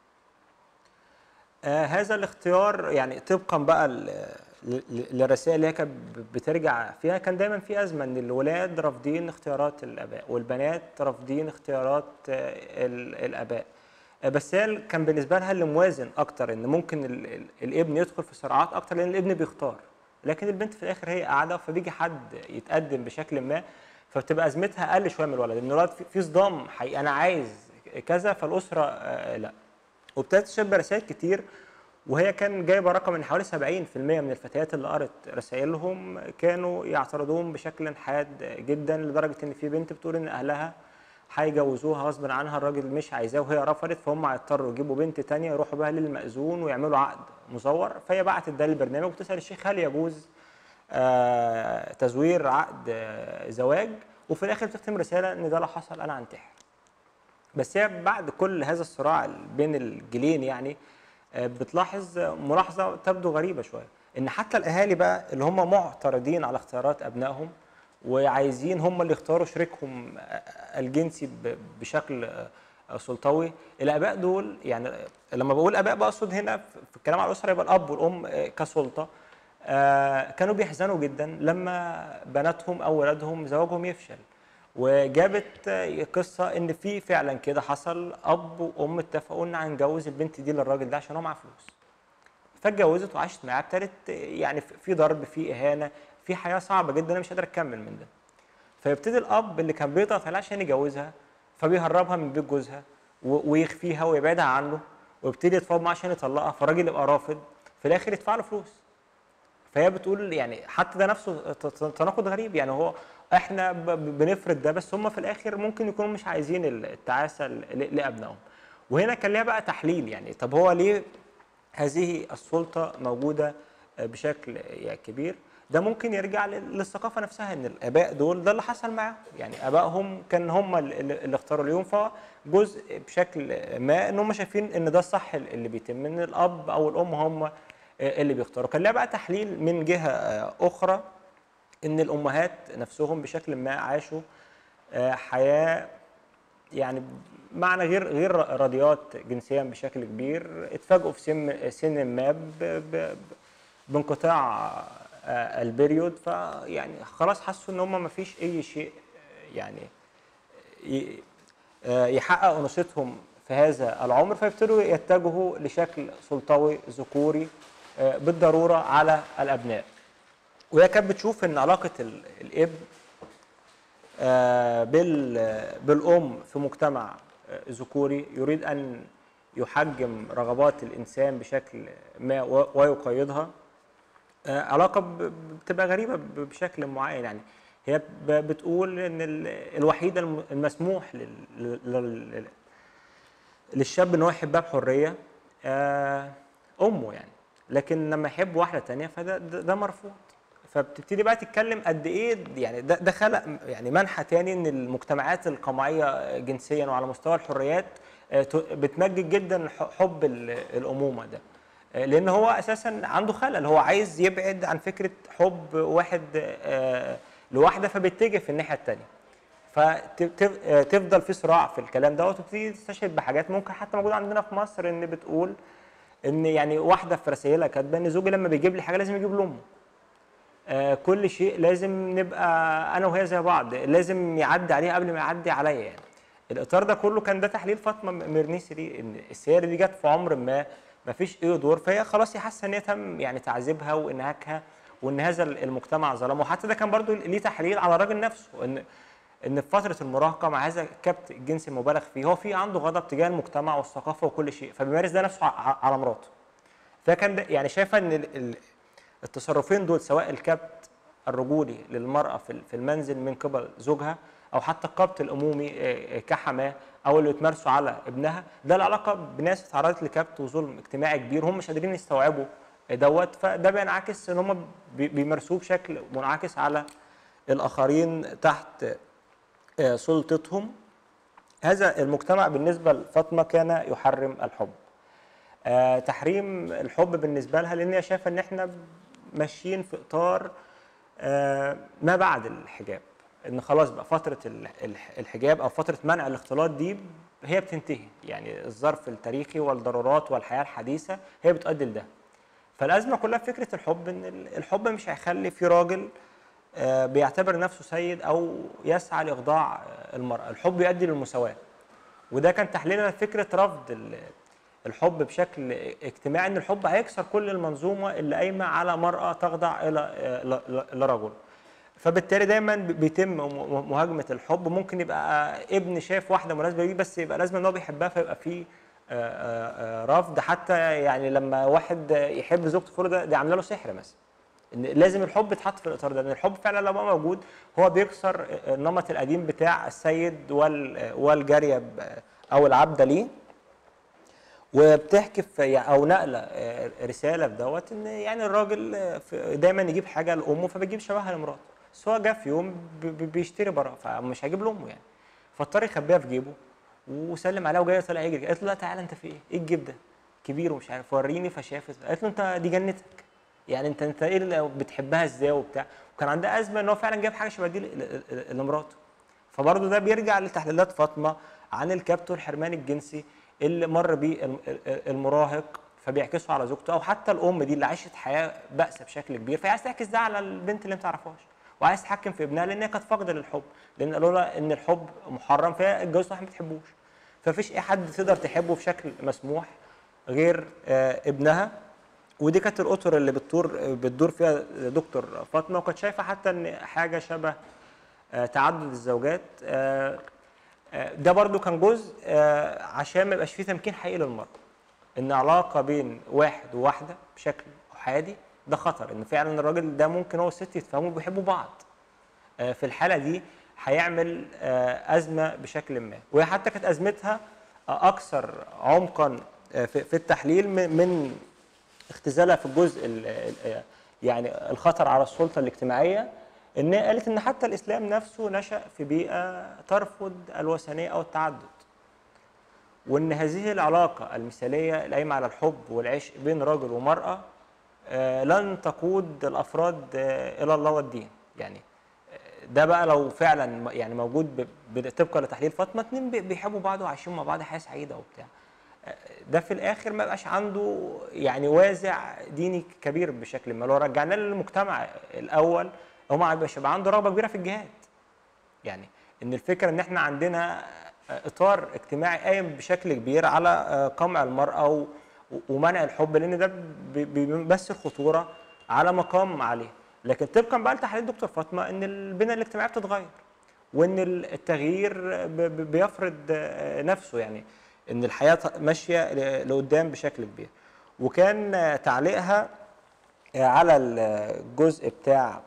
آه، هذا الاختيار يعني طبقا بقى ل- ل- للرسائل اللي هي كانت بترجع فيها كان دايما في ازمه ان الولاد رافضين اختيارات الاباء والبنات رافضين اختيارات آه، ال- الاباء آه، بس هي كان بالنسبه لها اللي موازن اكتر ان ممكن ال- ال- الابن يدخل في صراعات اكتر لان الابن بيختار لكن البنت في الاخر هي قاعده فبيجي حد يتقدم بشكل ما فبتبقى ازمتها اقل شويه من الولد ان الولد في- في صدام حقيقي انا عايز كذا فالاسره آه، لا وابتدت تشب رسائل كتير وهي كان جايبه رقم ان حوالي 70% من الفتيات اللي قرت رسائلهم كانوا يعترضون بشكل حاد جدا لدرجه ان في بنت بتقول ان اهلها هيجوزوها غصب عنها الراجل مش عايزاه وهي رفضت فهم هيضطروا يجيبوا بنت تانية يروحوا بها للمأذون ويعملوا عقد مزور فهي بعتت ده للبرنامج وتسال الشيخ هل يجوز آه تزوير عقد آه زواج وفي الاخر بتختم رساله ان ده لو حصل انا هنتحر بس هي بعد كل هذا الصراع بين الجيلين يعني آه، بتلاحظ ملاحظه تبدو غريبه شويه ان حتى الاهالي بقى اللي هم معترضين على اختيارات ابنائهم وعايزين هم اللي يختاروا شريكهم آه، الجنسي ب- بشكل آه، سلطوي الاباء دول يعني لما بقول اباء بقصد هنا في الكلام على الاسره يبقى الاب والام آه، كسلطه آه، كانوا بيحزنوا جدا لما بناتهم او ولادهم زواجهم يفشل وجابت آه، قصه ان في فعلا كده حصل اب وام اتفقوا ان هنجوز البنت دي للراجل ده عشان هو معاه فلوس فاتجوزت وعاشت معاه ابتدت يعني في ضرب في اهانه في حياه صعبه جدا انا مش قادر اكمل من ده فيبتدي الاب اللي كان بيضغط عليها عشان يجوزها فبيهربها من بيت جوزها و- ويخفيها ويبعدها عنه ويبتدي يتفاوض معاه عشان يطلقها فالراجل يبقى رافض في الاخر يدفع له فلوس فهي بتقول يعني حتى ده نفسه ت- ت- تناقض غريب يعني هو احنا ب- ب- بنفرض ده بس هم في الاخر ممكن يكونوا مش عايزين ال- التعاسه ل- لابنائهم وهنا كان ليها بقى تحليل يعني طب هو ليه هذه السلطه موجوده بشكل يعني كبير ده ممكن يرجع لل- للثقافه نفسها ان الاباء دول ده اللي حصل معاهم يعني ابائهم كان هم ال- ال- اللي اختاروا اليوم فجزء بشكل ما ان هم شايفين ان ده الصح اللي بيتم ان الاب او الام هم اللي بيختاروا كان لها بقى تحليل من جهه اخرى ان الامهات نفسهم بشكل ما عاشوا آه، حياه يعني معنى غير غير راضيات جنسيا بشكل كبير اتفاجئوا في سن سن ما ب- ب- بانقطاع آه، البريود فيعني خلاص حسوا ان هم ما فيش اي شيء آه، يعني ي- آه، يحقق انوثتهم في هذا العمر فيبتدوا يتجهوا لشكل سلطوي ذكوري آه، بالضروره على الابناء وهي كانت بتشوف ان علاقه ال- الاب آه، بال- بالام في مجتمع آه، ذكوري يريد ان يحجم رغبات الانسان بشكل ما و- ويقيدها آه، علاقه ب- بتبقى غريبه ب- بشكل معين يعني هي ب- بتقول ان ال- الوحيده الم- المسموح لل- لل- لل- للشاب ان هو يحبها بحريه آه، امه يعني لكن لما يحب واحده تانية فده ده, ده مرفوض فبتبتدي بقى تتكلم قد ايه يعني ده ده خلق يعني منحى تاني ان المجتمعات القمعيه جنسيا وعلى مستوى الحريات آه، ت- بتمجد جدا ح- حب ال- الامومه ده آه، لان هو اساسا عنده خلل هو عايز يبعد عن فكره حب واحد آه، لواحده فبيتجه في الناحيه الثانيه فتفضل في صراع في الكلام ده وتبتدي تستشهد بحاجات ممكن حتى موجوده عندنا في مصر ان بتقول ان يعني واحده في رسائلها كاتبه ان زوجي لما بيجيب لي حاجه لازم يجيب لامه آه، كل شيء لازم نبقى انا وهي زي بعض لازم يعدي عليها قبل ما يعدي عليا يعني الاطار ده كله كان ده تحليل فاطمه مرنيسي دي ان السياره دي جت في عمر ما ما فيش اي دور فهي خلاص هي حاسه ان هي تم يعني تعذيبها وانهاكها وان هذا المجتمع ظلمه وحتى ده كان برضو ليه تحليل على الراجل نفسه ان ان في فتره المراهقه مع هذا الكبت الجنسي المبالغ فيه هو في عنده غضب تجاه المجتمع والثقافه وكل شيء فبيمارس ده نفسه ع- على مراته فكان ده يعني شايفه ان ال- ال- التصرفين دول سواء الكبت الرجولي للمراه في ال- في المنزل من قبل زوجها او حتى القبط الامومي آه، آه، كحماه او اللي بتمارسه على ابنها ده العلاقه بناس اتعرضت لكبت وظلم اجتماعي كبير هم مش قادرين يستوعبوا دوت فده بينعكس ان هم بي- بيمارسوه بشكل منعكس على الاخرين تحت آه، سلطتهم هذا المجتمع بالنسبه لفاطمه كان يحرم الحب آه، تحريم الحب بالنسبه لها لان هي شايفه ان احنا ماشيين في اطار آه، ما بعد الحجاب ان خلاص بقى فتره ال- الح- الحجاب او فتره منع الاختلاط دي هي بتنتهي يعني الظرف التاريخي والضرورات والحياه الحديثه هي بتؤدي لده فالازمه كلها في فكره الحب ان ال- الحب مش هيخلي في راجل آه، بيعتبر نفسه سيد او يسعى لاخضاع آه، المراه الحب يؤدي للمساواه وده كان تحليلنا لفكره رفض ال- الحب بشكل اجتماعي ان الحب هيكسر كل المنظومه اللي قايمه على مراه تخضع الى ل- ل- لرجل فبالتالي دايما ب- بيتم م- مهاجمه الحب ممكن يبقى ابن شاف واحده مناسبه ليه بس يبقى لازم ان هو بيحبها فيبقى فيه آه، آه، آه، رفض حتى يعني لما واحد يحب زوجته فور ده دي عامله له سحر مثلا ان لازم الحب يتحط في الاطار ده لان الحب فعلا لو بقى موجود هو بيكسر النمط القديم بتاع السيد وال- والجاريه ب- او العبده ليه وبتحكي في يعني او نقله آه، رساله في دوت ان يعني الراجل آه، في- دايما يجيب حاجه لامه فبيجيب شبهها لمراته بس هو جه في يوم ب- ب- بيشتري براءه فمش هيجيب لامه يعني فاضطر يخبيها في جيبه وسلم عليها وجاي طالع يجري قالت له لا تعالى انت في ايه؟ ايه الجيب ده؟ كبير ومش عارف وريني فشافت قالت له انت دي جنتك يعني انت انت ايه اللي بتحبها ازاي وبتاع وكان عندها ازمه ان هو فعلا جاب حاجه شبه دي ل- ل- ل- لمراته فبرضه ده بيرجع لتحليلات فاطمه عن الكبت والحرمان الجنسي اللي مر بيه الم- ال- المراهق فبيعكسه على زوجته او حتى الام دي اللي عاشت حياه بائسه بشكل كبير فهي عايز تعكس ده على البنت اللي ما تعرفهاش وعايز تتحكم في ابنها لان هي كانت فاقده للحب لان قالوا لها ان الحب محرم فهي اتجوزت واحد ما بتحبوش فمفيش اي حد تقدر تحبه بشكل مسموح غير آه، ابنها ودي كانت الاطر اللي بتدور بتدور فيها دكتور فاطمه وكانت شايفه حتى ان حاجه شبه آه، تعدد الزوجات آه، آه، ده برضو كان جزء آه، عشان ما يبقاش فيه تمكين حقيقي للمرأة ان علاقة بين واحد وواحدة بشكل احادي ده خطر ان فعلا الراجل ده ممكن هو والست يتفاهموا وبيحبوا بعض آه، في الحالة دي هيعمل آه، أزمة بشكل ما وهي حتى كانت أزمتها آه، أكثر عمقا آه، في في التحليل من- من اختزالها في الجزء ال- ال- يعني الخطر على السلطه الاجتماعيه ان هي قالت ان حتى الاسلام نفسه نشا في بيئه ترفض الوثنيه او التعدد وان هذه العلاقه المثاليه القايمه على الحب والعشق بين رجل ومراه آه، لن تقود الافراد آه، الى الله والدين يعني آه، ده بقى لو فعلا م- يعني موجود ب- ب- طبقا لتحليل فاطمه اتنين بي- بيحبوا بعض وعايشين مع بعض حياه سعيده وبتاع آه، ده في الاخر ما بقاش عنده يعني وازع ديني كبير بشكل ما لو رجعنا للمجتمع الاول هو ما بيبقاش يبقى عنده رغبه كبيره في الجهاد يعني ان الفكره ان احنا عندنا اطار اجتماعي قايم بشكل كبير على آه، قمع المراه و- ومنع الحب لان ده بي- بيمثل خطوره على مقام عليه لكن طبقا بقى لتحليل دكتور فاطمه ان البنى الاجتماعيه بتتغير وان التغيير ب- ب- بيفرض آه، نفسه يعني ان الحياه ماشيه ل- لقدام بشكل كبير وكان آه، تعليقها آه، على الجزء بتاع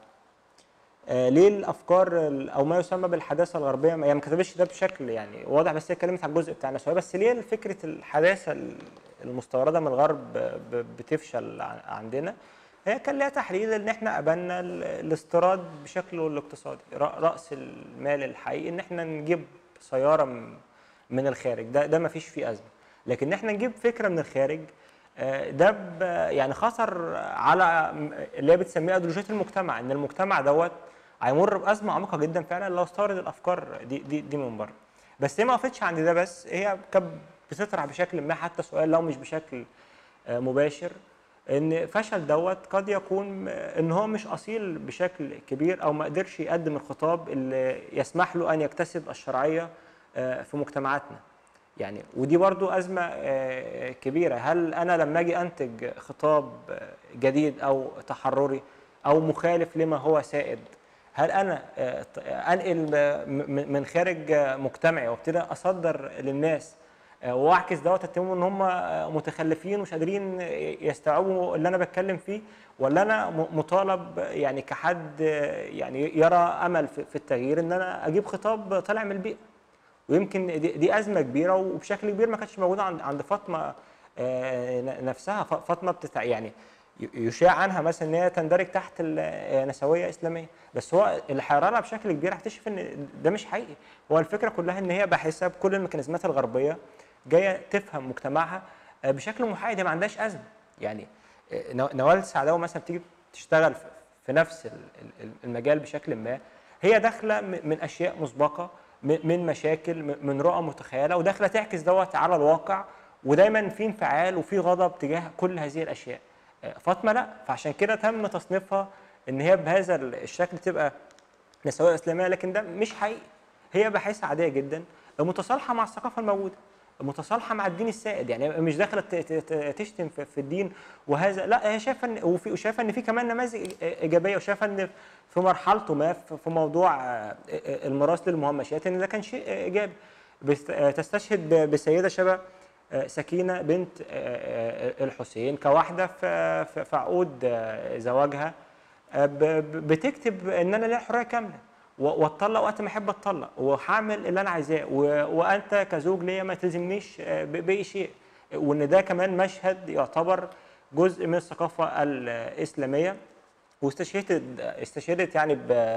آه، ليه الافكار ال- او ما يسمى بالحداثه الغربيه ما- يعني ما كتبتش ده بشكل يعني واضح بس هي اتكلمت على الجزء بتاع النسويه بس ليه فكره الحداثه ال- المستورده من الغرب ب- بتفشل ع- عندنا هي كان ليها تحليل ان احنا قبلنا ال- الاستيراد بشكله الاقتصادي ر- راس المال الحقيقي ان احنا نجيب سياره م- من الخارج ده ده ما فيش فيه ازمه لكن ان احنا نجيب فكره من الخارج آه، ده ب- يعني خطر على م- اللي هي بتسميها ايديولوجيه المجتمع ان المجتمع دوت هيمر بازمه عميقه جدا فعلا لو استورد الافكار دي دي, دي من بره بس هي ما وقفتش عند ده بس هي كانت بتطرح بشكل ما حتى سؤال لو مش بشكل آه، مباشر ان فشل دوت قد يكون آه، ان هو مش اصيل بشكل كبير او ما قدرش يقدم الخطاب اللي يسمح له ان يكتسب الشرعيه آه، في مجتمعاتنا يعني ودي برضو أزمة آه، كبيرة هل أنا لما أجي أنتج خطاب آه، جديد أو تحرري أو مخالف لما هو سائد هل أنا آه، ط- أنقل آه، م- م- من خارج آه، مجتمعي وابتدي أصدر للناس آه، واعكس دوت اتهمهم ان هم آه، متخلفين ومش قادرين يستوعبوا اللي انا بتكلم فيه ولا انا م- مطالب يعني كحد آه، يعني يرى امل في في التغيير ان انا اجيب خطاب طالع من البيئه ويمكن دي, دي ازمه كبيره وبشكل كبير ما كانتش موجوده عند عند فاطمه آه، ن- نفسها ف- فاطمه بتتع يعني ي- يشاع عنها مثلا ان هي تندرج تحت النسويه اسلاميه بس هو اللي هيقرا بشكل كبير هتكتشف ان ده مش حقيقي هو الفكره كلها ان هي باحثه بكل الميكانيزمات الغربيه جايه تفهم مجتمعها آه، بشكل محايد هي ما عندهاش ازمه يعني آه، نو- نوال السعداوي مثلا بتيجي تشتغل في- في نفس ال- ال- المجال بشكل ما هي داخله م- من اشياء مسبقه م- من مشاكل م- من رؤى متخيله وداخله تعكس دوت على الواقع ودايما في انفعال وفي غضب تجاه كل هذه الاشياء آه، فاطمه لا فعشان كده تم تصنيفها ان هي بهذا الشكل تبقى نسويه اسلاميه لكن ده مش حقيقي هي باحثه عاديه جدا متصالحه مع الثقافه الموجوده متصالحه مع الدين السائد يعني مش داخله ت- ت- ت- تشتم في في الدين وهذا لا هي شايفه ان وفي وشايفه ان في كمان نماذج ايجابيه وشايفه ان في مرحلته ما في في موضوع آه، الميراث للمهمشات ان ده كان شيء ايجابي بس- آه، تستشهد ب- بسيده شبه آه، سكينه بنت آه، آه، الحسين كواحده في في- في عقود آه، زواجها آه، ب- ب- بتكتب ان انا ليا حريه كامله و- واتطلق وقت ما احب اتطلق وهعمل اللي انا عايزاه و- وانت كزوج ليا ما تلزمنيش آه، ب- باي شيء وان ده كمان مشهد يعتبر جزء من الثقافه الاسلاميه واستشهدت استشهدت يعني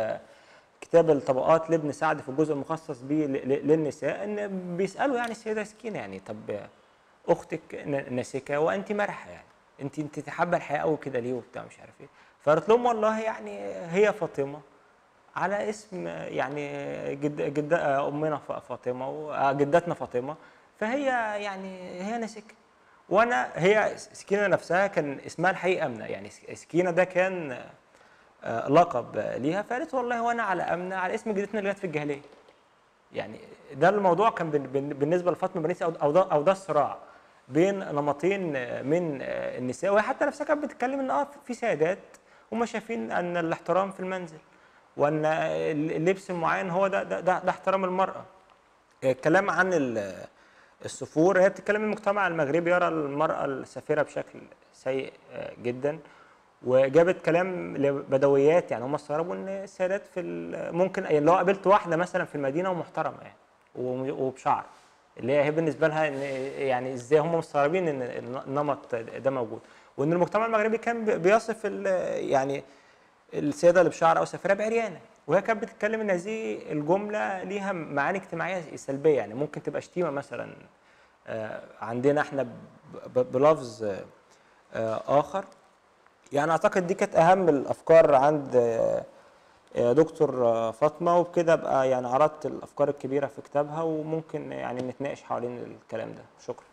بكتاب الطبقات لابن سعد في الجزء المخصص به ل- ل- للنساء ان بيسالوا يعني السيده سكينه يعني طب اختك ن- ناسكه وانت مرحه يعني انت انت حابه الحياه قوي كده ليه وبتاع مش عارف ايه فقالت لهم والله يعني هي فاطمه على اسم يعني جد جد امنا ف- فاطمه وجدتنا فاطمه فهي يعني هي ناسكه وانا هي سكينه نفسها كان اسمها الحقيقي امنه يعني س- سكينه ده كان آه، لقب ليها فقالت والله وانا على امنه على اسم جدتنا اللي جت في الجاهليه يعني ده الموضوع كان بن- بن- بالنسبه لفاطمه بنيسي او أو ده او ده الصراع بين نمطين من النساء وهي حتى نفسها كانت بتتكلم ان اه في سيدات هم شايفين ان الاحترام في المنزل وان اللبس المعين هو ده ده, ده, ده احترام المراه الكلام عن ال- السفور هي بتتكلم المجتمع المغربي يرى المراه السافره بشكل سيء آه، جدا وجابت كلام لبدويات يعني هم استغربوا ان السيدات في ال- ممكن يعني لو قابلت واحده مثلا في المدينه ومحترمه يعني وم- وبشعر اللي هي هي بالنسبه لها ان يعني ازاي هم مستغربين ان النمط ده موجود وان المجتمع المغربي كان بي- بيصف ال- يعني السيده اللي بشعر او سافره بعريانه وهي كانت بتتكلم ان هذه الجمله ليها معاني اجتماعيه سلبيه يعني ممكن تبقى شتيمه مثلا آه، عندنا احنا ب- ب- بلفظ آه، آه، اخر يعني اعتقد دي كانت اهم الافكار عند آه، آه، دكتور آه، فاطمه وبكده ابقى يعني عرضت الافكار الكبيره في كتابها وممكن يعني نتناقش حوالين الكلام ده شكرا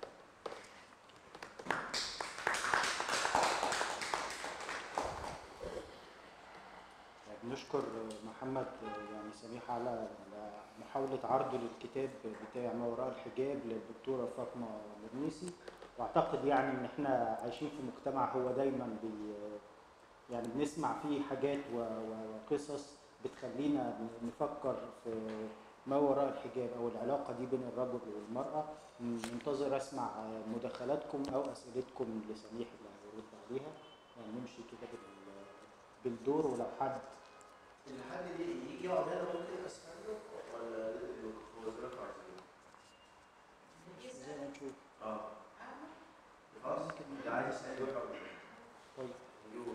بنشكر محمد يعني سميح على على محاولة عرضه للكتاب بتاع ما وراء الحجاب للدكتورة فاطمة مرنيسي واعتقد يعني ان احنا عايشين في مجتمع هو دايما بي يعني بنسمع فيه حاجات و- و- وقصص بتخلينا نفكر في ما وراء الحجاب او العلاقة دي بين الرجل والمرأة منتظر اسمع مداخلاتكم او اسئلتكم لسميح اللي هيرد عليها يعني نمشي كده بال- بالدور ولو حد الحد دي يجي يقعد هنا ممكن اساله ولا الميكروفون عايزين زي ما نشوف اه خلاص اللي عايز يسال يقعد طيب يقول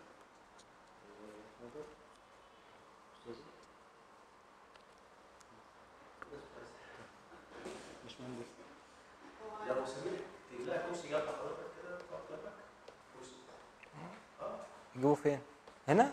حاضر استاذ مش مهندس يا ابو سمير تجيب لها كرسي جنب حضرتك كده تقعد جنبك كرسي اه يجيبوا فين هنا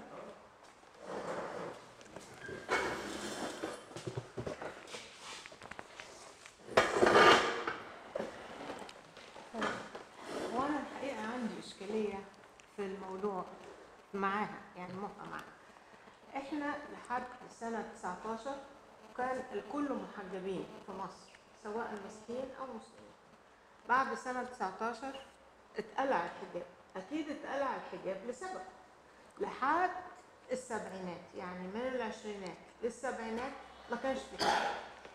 وانا الحقيقه عندي اشكاليه في الموضوع معاها يعني موقع معاها احنا لحد سنه 19 كان الكل محجبين في مصر سواء مسيحيين او مسلمين بعد سنه 19 اتقلع الحجاب اكيد اتقلع الحجاب لسبب لحد السبعينات يعني من العشرينات للسبعينات ما كانش في حجاب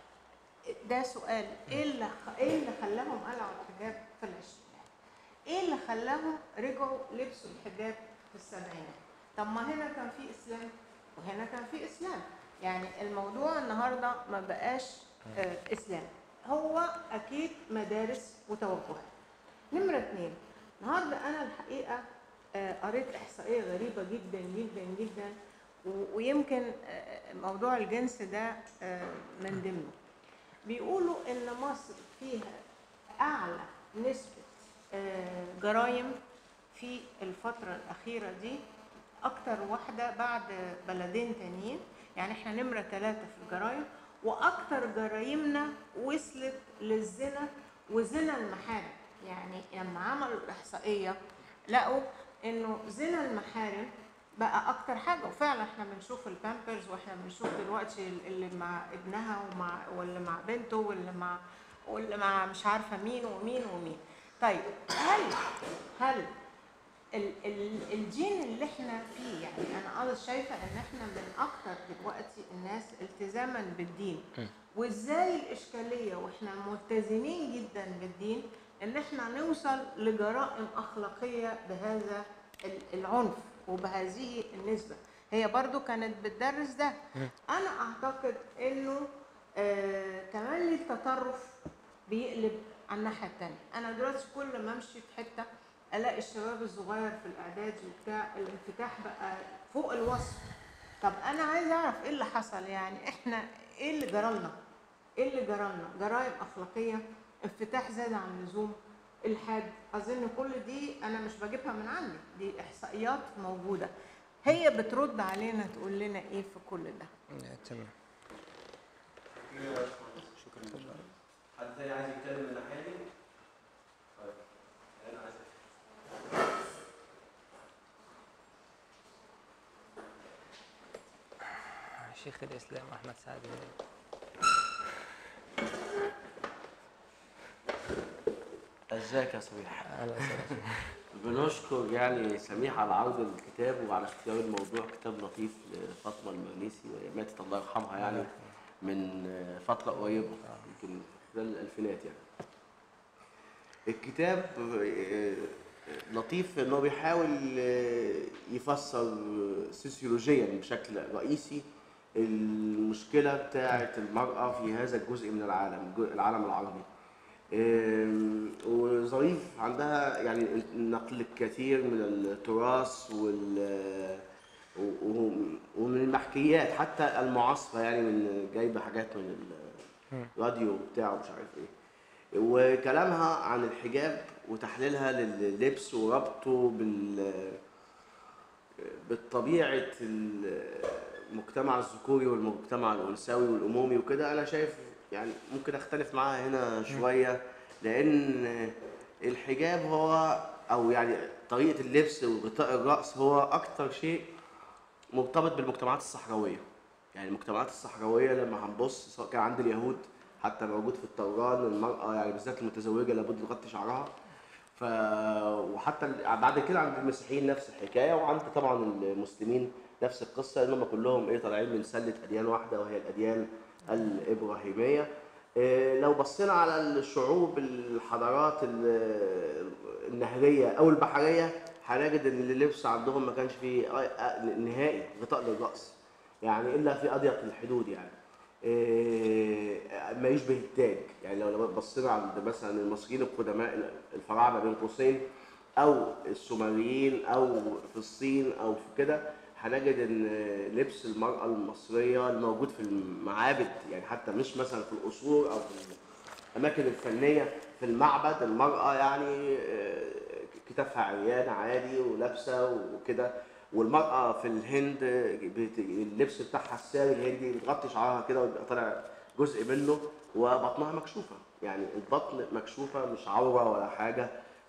ده سؤال ايه اللي خ... ايه اللي خلاهم قلعوا الحجاب في العشرينات ايه اللي خلاهم رجعوا لبسوا الحجاب في السبعينات طب ما هنا كان في اسلام وهنا كان في اسلام يعني الموضوع النهارده ما بقاش آه اسلام هو اكيد مدارس وتوجهات نمره اتنين النهارده انا الحقيقه آه قريت احصائيه غريبه جدا جدا جدا و- ويمكن آه، موضوع الجنس ده آه، من ضمنه بيقولوا ان مصر فيها اعلى نسبه آه، جرائم في الفتره الاخيره دي اكتر واحده بعد بلدين تانيين يعني احنا نمره ثلاثه في الجرائم واكتر جرايمنا وصلت للزنا وزنا المحارم يعني لما عملوا الاحصائيه لقوا انه زنا المحارم بقى اكتر حاجه وفعلا احنا بنشوف البامبرز واحنا بنشوف دلوقتي اللي مع ابنها ومع واللي مع بنته واللي مع واللي مع مش عارفه مين ومين ومين طيب هل هل ال ال الجين اللي احنا فيه يعني انا قصدي شايفه ان احنا من اكتر دلوقتي الناس التزاما بالدين وازاي الاشكاليه واحنا ملتزمين جدا بالدين ان احنا نوصل لجرائم اخلاقيه بهذا ال- العنف وبهذه النسبه هي برضو كانت بتدرس ده انا اعتقد انه آه تملي التطرف بيقلب على الناحيه الثانيه انا دلوقتي كل ما امشي في حته الاقي الشباب الصغير في الاعداد وبتاع الانفتاح بقى فوق الوصف طب انا عايزه اعرف ايه اللي حصل يعني احنا ايه اللي جرالنا ايه اللي جرالنا جرائم اخلاقيه انفتاح زاد عن اللزوم الحاد اظن كل دي انا مش بجيبها من عندي دي احصائيات موجوده هي بترد علينا تقول لنا ايه في كل ده تمام شكرا حد تاني عايز يتكلم من الناحيه دي؟ طيب انا عايز شيخ الاسلام احمد سعد ازيك يا سميح اهلا وسهلا بنشكر يعني سميح على عرض الكتاب وعلى اختيار الموضوع كتاب لطيف لفاطمه المغنيسي وهي ماتت الله يرحمها يعني من فتره قريبه يمكن خلال الالفينات يعني الكتاب آه، لطيف ان هو بيحاول آه، يفسر سوسيولوجيا بشكل رئيسي المشكله بتاعه المراه في هذا الجزء من العالم العالم العربي آم، وظريف عندها يعني نقل الكثير من التراث وال و- و- ومن المحكيات حتى المعاصرة يعني من جايبة حاجات من الراديو بتاعه مش عارف ايه وكلامها عن الحجاب وتحليلها لللبس وربطه بال بطبيعه المجتمع الذكوري والمجتمع الانثوي والامومي وكده انا شايف يعني ممكن اختلف معاها هنا شويه لان الحجاب هو او يعني طريقه اللبس وغطاء الراس هو اكتر شيء مرتبط بالمجتمعات الصحراويه يعني المجتمعات الصحراويه لما هنبص سواء كان عند اليهود حتى موجود في التوراه ان المراه يعني بالذات المتزوجه لابد تغطي شعرها ف وحتى ال- بعد كده عند المسيحيين نفس الحكايه وعند طبعا المسلمين نفس القصه ان هم كلهم ايه طالعين من سله اديان واحده وهي الاديان الابراهيميه إيه، لو بصينا على الشعوب الحضارات ال- النهريه او البحريه هنجد ان اللبس عندهم ما كانش فيه آه، آه، نهائي غطاء للراس يعني الا في اضيق الحدود يعني إيه، ما يشبه التاج يعني لو لو بصينا عند مثلا المصريين القدماء الفراعنه بين قوسين او السومريين او في الصين او في كده هنجد ان لبس المراه المصريه الموجود في المعابد يعني حتى مش مثلا في القصور او في الاماكن الفنيه في المعبد المراه يعني آه، كتافها عريان عادي ولابسه وكده والمراه في الهند بت- اللبس بتاعها الساري الهندي بتغطي شعرها كده ويبقى طالع جزء منه وبطنها مكشوفه يعني البطن مكشوفه مش عوره ولا حاجه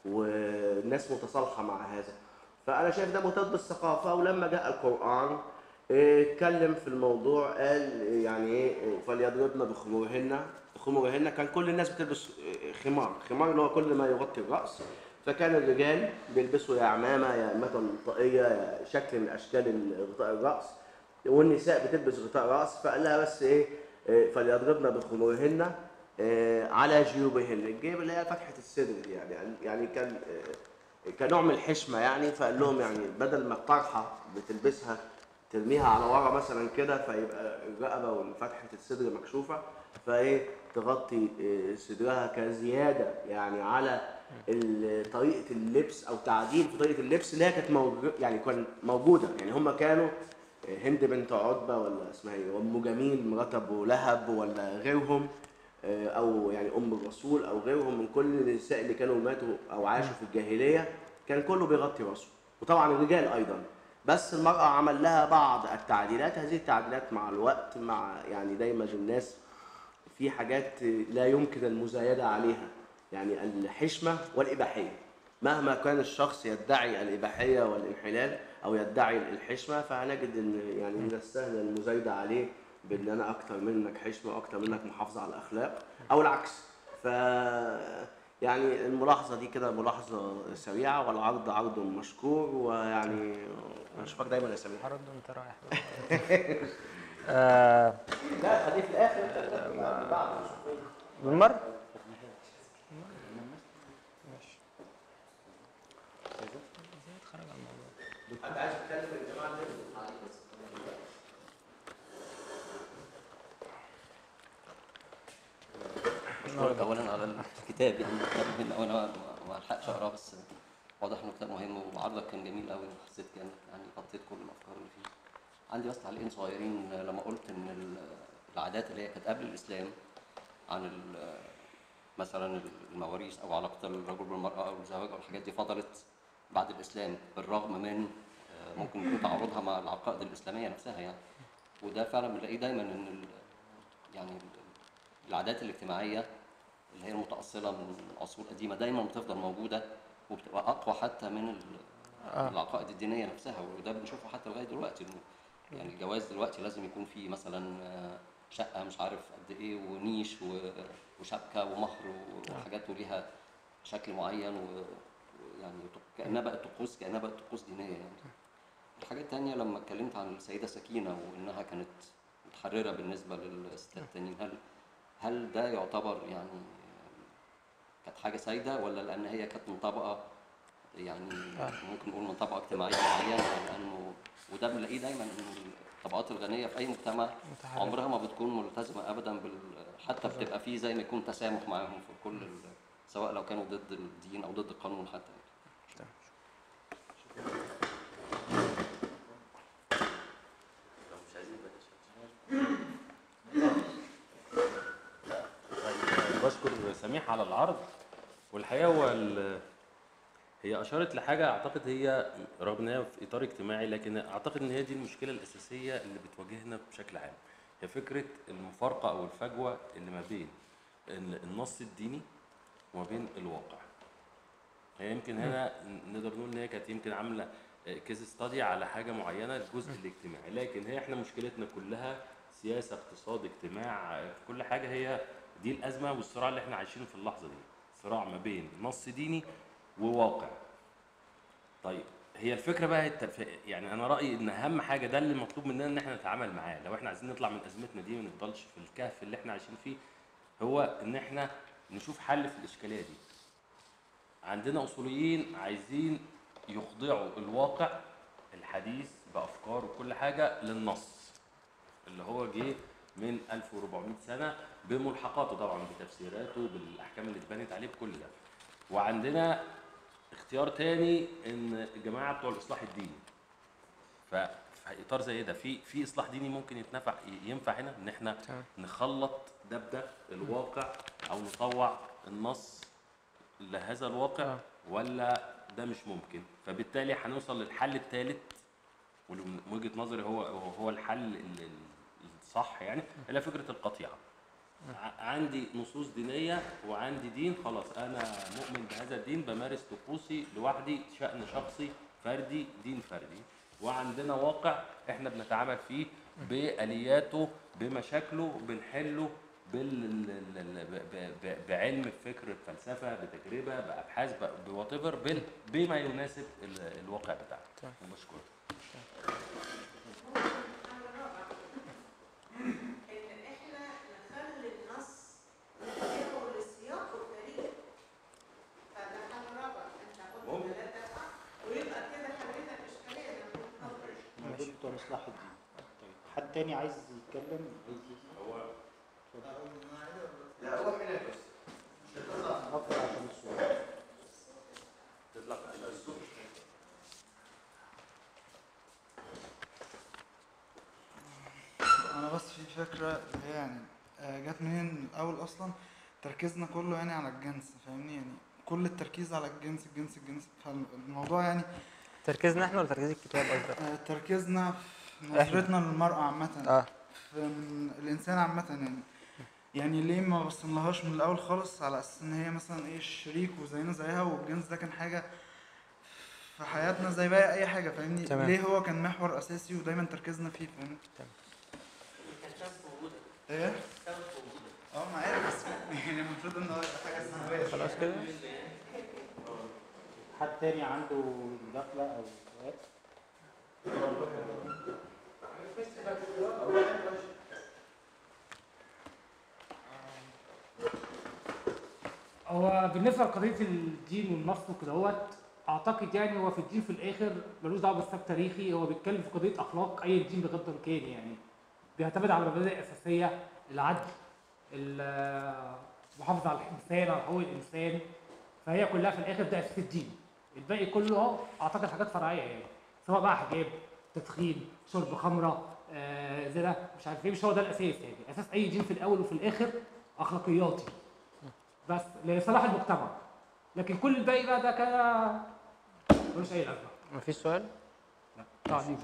والناس متصالحه مع هذا فانا شايف ده مرتبط بالثقافه ولما جاء القران إيه، اتكلم في الموضوع قال يعني ايه فليضربن بخمورهن خمورهن كان كل الناس بتلبس إيه، خمار خمار اللي هو كل ما يغطي الراس فكان الرجال بيلبسوا يا عمامه يا متن طاقيه يا شكل من اشكال غطاء الراس والنساء بتلبس غطاء راس فقال لها بس ايه إيه، فليضربن بخمورهن إيه، على جيوبهن الجيب اللي هي فتحه الصدر دي يعني يعني كان إيه، كنوع من الحشمه يعني فقال لهم يعني بدل ما الطرحه بتلبسها ترميها على ورا مثلا كده فيبقى الرقبه وفتحه الصدر مكشوفه فايه تغطي إيه، صدرها كزياده يعني على ال- طريقه اللبس او تعديل في طريقه اللبس اللي هي كانت موجوده يعني كان موجوده يعني هم كانوا هند بنت عتبه ولا اسمها ايه ام جميل مرات ابو لهب ولا غيرهم آه، او يعني ام الرسول او غيرهم من كل النساء اللي كانوا ماتوا او عاشوا في الجاهليه كان كله بيغطي راسه وطبعا الرجال ايضا بس المراه عمل لها بعض التعديلات هذه التعديلات مع الوقت مع يعني دايما الناس في حاجات لا يمكن المزايده عليها يعني الحشمه والاباحيه مهما كان الشخص يدعي الاباحيه والانحلال او يدعي الحشمه فهنجد ان يعني من السهل المزايده عليه بان انا اكتر منك حشمه واكتر منك محافظه على الاخلاق او العكس ف يعني الملاحظه دي كده ملاحظه سريعه والعرض عرض مشكور ويعني اشوفك دايما يا سمير عرض انت رايح آه لا خليه في الاخر بعد بالمره انت عايز تتكلم يا جماعه أشكرك أولا على الكتاب يعني كتاب مهم أوي أنا ما- ما الحقش أقراه بس واضح إنه كتاب مهم وعرضك كان جميل أوي وحسيت كأنك يعني غطيت كل الأفكار اللي فيه. عندي بس تعليقين صغيرين لما قلت إن ال- العادات اللي هي كانت قبل الإسلام عن ال- مثلا المواريث أو علاقة الرجل بالمرأة أو الزواج أو الحاجات دي فضلت بعد الإسلام بالرغم من آه، ممكن يكون تعارضها مع العقائد الإسلامية نفسها يعني وده فعلا بنلاقيه دايما إن ال- يعني ال- العادات الاجتماعية اللي هي المتأصلة من عصور قديمة دايما بتفضل موجودة وبتبقى أقوى حتى من ال- العقائد الدينية نفسها وده بنشوفه حتى لغاية دلوقتي إنه يعني الجواز دلوقتي لازم يكون فيه مثلا آه، شقة مش عارف قد إيه ونيش و- وشبكة ومهر و- وحاجات وليها شكل معين و- ويعني كأنها بقت طقوس كأنها بقت طقوس دينية يعني الحاجة التانية لما اتكلمت عن السيدة سكينة وإنها كانت متحررة بالنسبة للستات التانيين هل هل ده يعتبر يعني كانت حاجة سايدة ولا لأن هي كانت من طبقة يعني ممكن نقول من طبقة اجتماعية معينة لأنه وده بنلاقيه دايما إن الطبقات الغنية في أي مجتمع عمرها ما بتكون ملتزمة أبدا بال حتى بتبقى فيه زي ما يكون تسامح معاهم في كل ال... سواء لو كانوا ضد الدين أو ضد القانون حتى بشكر سميح على العرض والحقيقه هو ال- هي اشارت لحاجه اعتقد هي رغم ان هي في اطار اجتماعي لكن اعتقد ان هي دي المشكله الاساسيه اللي بتواجهنا بشكل عام هي فكره المفارقه او الفجوه اللي ما بين ال- النص الديني وما بين الواقع هي يمكن هنا نقدر نقول ان هي كانت يمكن عامله كيس ستادي على حاجه معينه الجزء الاجتماعي لكن هي احنا مشكلتنا كلها سياسه اقتصاد اجتماع آه، كل حاجه هي دي الازمه والصراع اللي احنا عايشينه في اللحظه دي صراع ما بين نص ديني وواقع طيب هي الفكره بقى التف... يعني انا رايي ان اهم حاجه ده اللي مطلوب مننا ان احنا نتعامل معاه لو احنا عايزين نطلع من ازمتنا دي ما نفضلش في الكهف اللي احنا عايشين فيه هو ان احنا نشوف حل في الاشكاليه دي عندنا اصوليين عايزين يخضعوا الواقع الحديث بافكار وكل حاجه للنص اللي هو جه من 1400 سنه بملحقاته طبعا بتفسيراته بالاحكام اللي اتبنت عليه بكل ده وعندنا اختيار تاني ان الجماعه بتوع الاصلاح الديني ف في اطار زي ده في في اصلاح ديني ممكن يتنفع ينفع هنا ان احنا تمام. نخلط ده بده الواقع او نطوع النص لهذا الواقع آه. ولا ده مش ممكن فبالتالي هنوصل للحل الثالث واللي من وجهه نظري هو هو الحل ال- ال- الصح يعني اللي هي فكره القطيعه ع- عندي نصوص دينيه وعندي دين خلاص انا مؤمن بهذا الدين بمارس طقوسي لوحدي شان شخصي فردي دين فردي وعندنا واقع احنا بنتعامل فيه بالياته بمشاكله بنحله بال ال- ال- ب- ب- ب- بعلم بفكر بفلسفه بتجربه بابحاث بوات ايفر بما يناسب ال- الواقع بتاعنا تمام. وبشكرك ان احنا نخلي النص نرجعه لسياقه التاريخي فده حل رابع انت قلت ثلاثة صح ويبقى كده حلينا الاشكالية اللي أنا كنت بقولها. ما دول بتوع اصلاح الدين طيب حد تاني عايز يتكلم عايز هو لا هو هناك بس اتفضل عشان الصوت تطلع الصوت انا بس في فكره اللي هي يعني آه، جت منين الاول اصلا تركيزنا كله يعني على الجنس فاهمني يعني كل التركيز على الجنس الجنس الجنس فالموضوع يعني تركيزنا احنا ولا تركيز الكتاب قصدك؟ آه، تركيزنا في نظرتنا للمرأة عامة اه في من الإنسان عامة يعني يعني ليه ما بصينلهاش من الأول خالص على أساس إن هي مثلا إيه شريك وزينا زيها والجنس ده كان حاجة في حياتنا زي باقي أي حاجة فاهمني تمام. ليه هو كان محور أساسي ودايما تركيزنا فيه فاهمني إيه؟ اه ما عارف بس يعني المفروض إن هو يبقى حاجة سنوية خلاص كده حد تاني عنده مداخلة أو سؤال؟ هو بالنسبه لقضيه الدين والنص وكدهوت اعتقد يعني هو في الدين في الاخر ملوش دعوه بالسبب تاريخي هو بيتكلم في قضيه اخلاق اي دين بقدر الامكان يعني بيعتمد على مبادئ اساسيه العدل المحافظه على الانسان على حقوق الانسان فهي كلها في الاخر ده اساس الدين الباقي كله اهو اعتقد حاجات فرعيه يعني سواء بقى حجاب تدخين شرب خمره آه زنا مش عارف ايه مش هو ده الاساس يعني اساس اي دين في الاول وفي الاخر اخلاقياتي بس لصلاح المجتمع لكن كل الباقي بقى ده كده ملوش اي لازمه مفيش سؤال؟ تعليق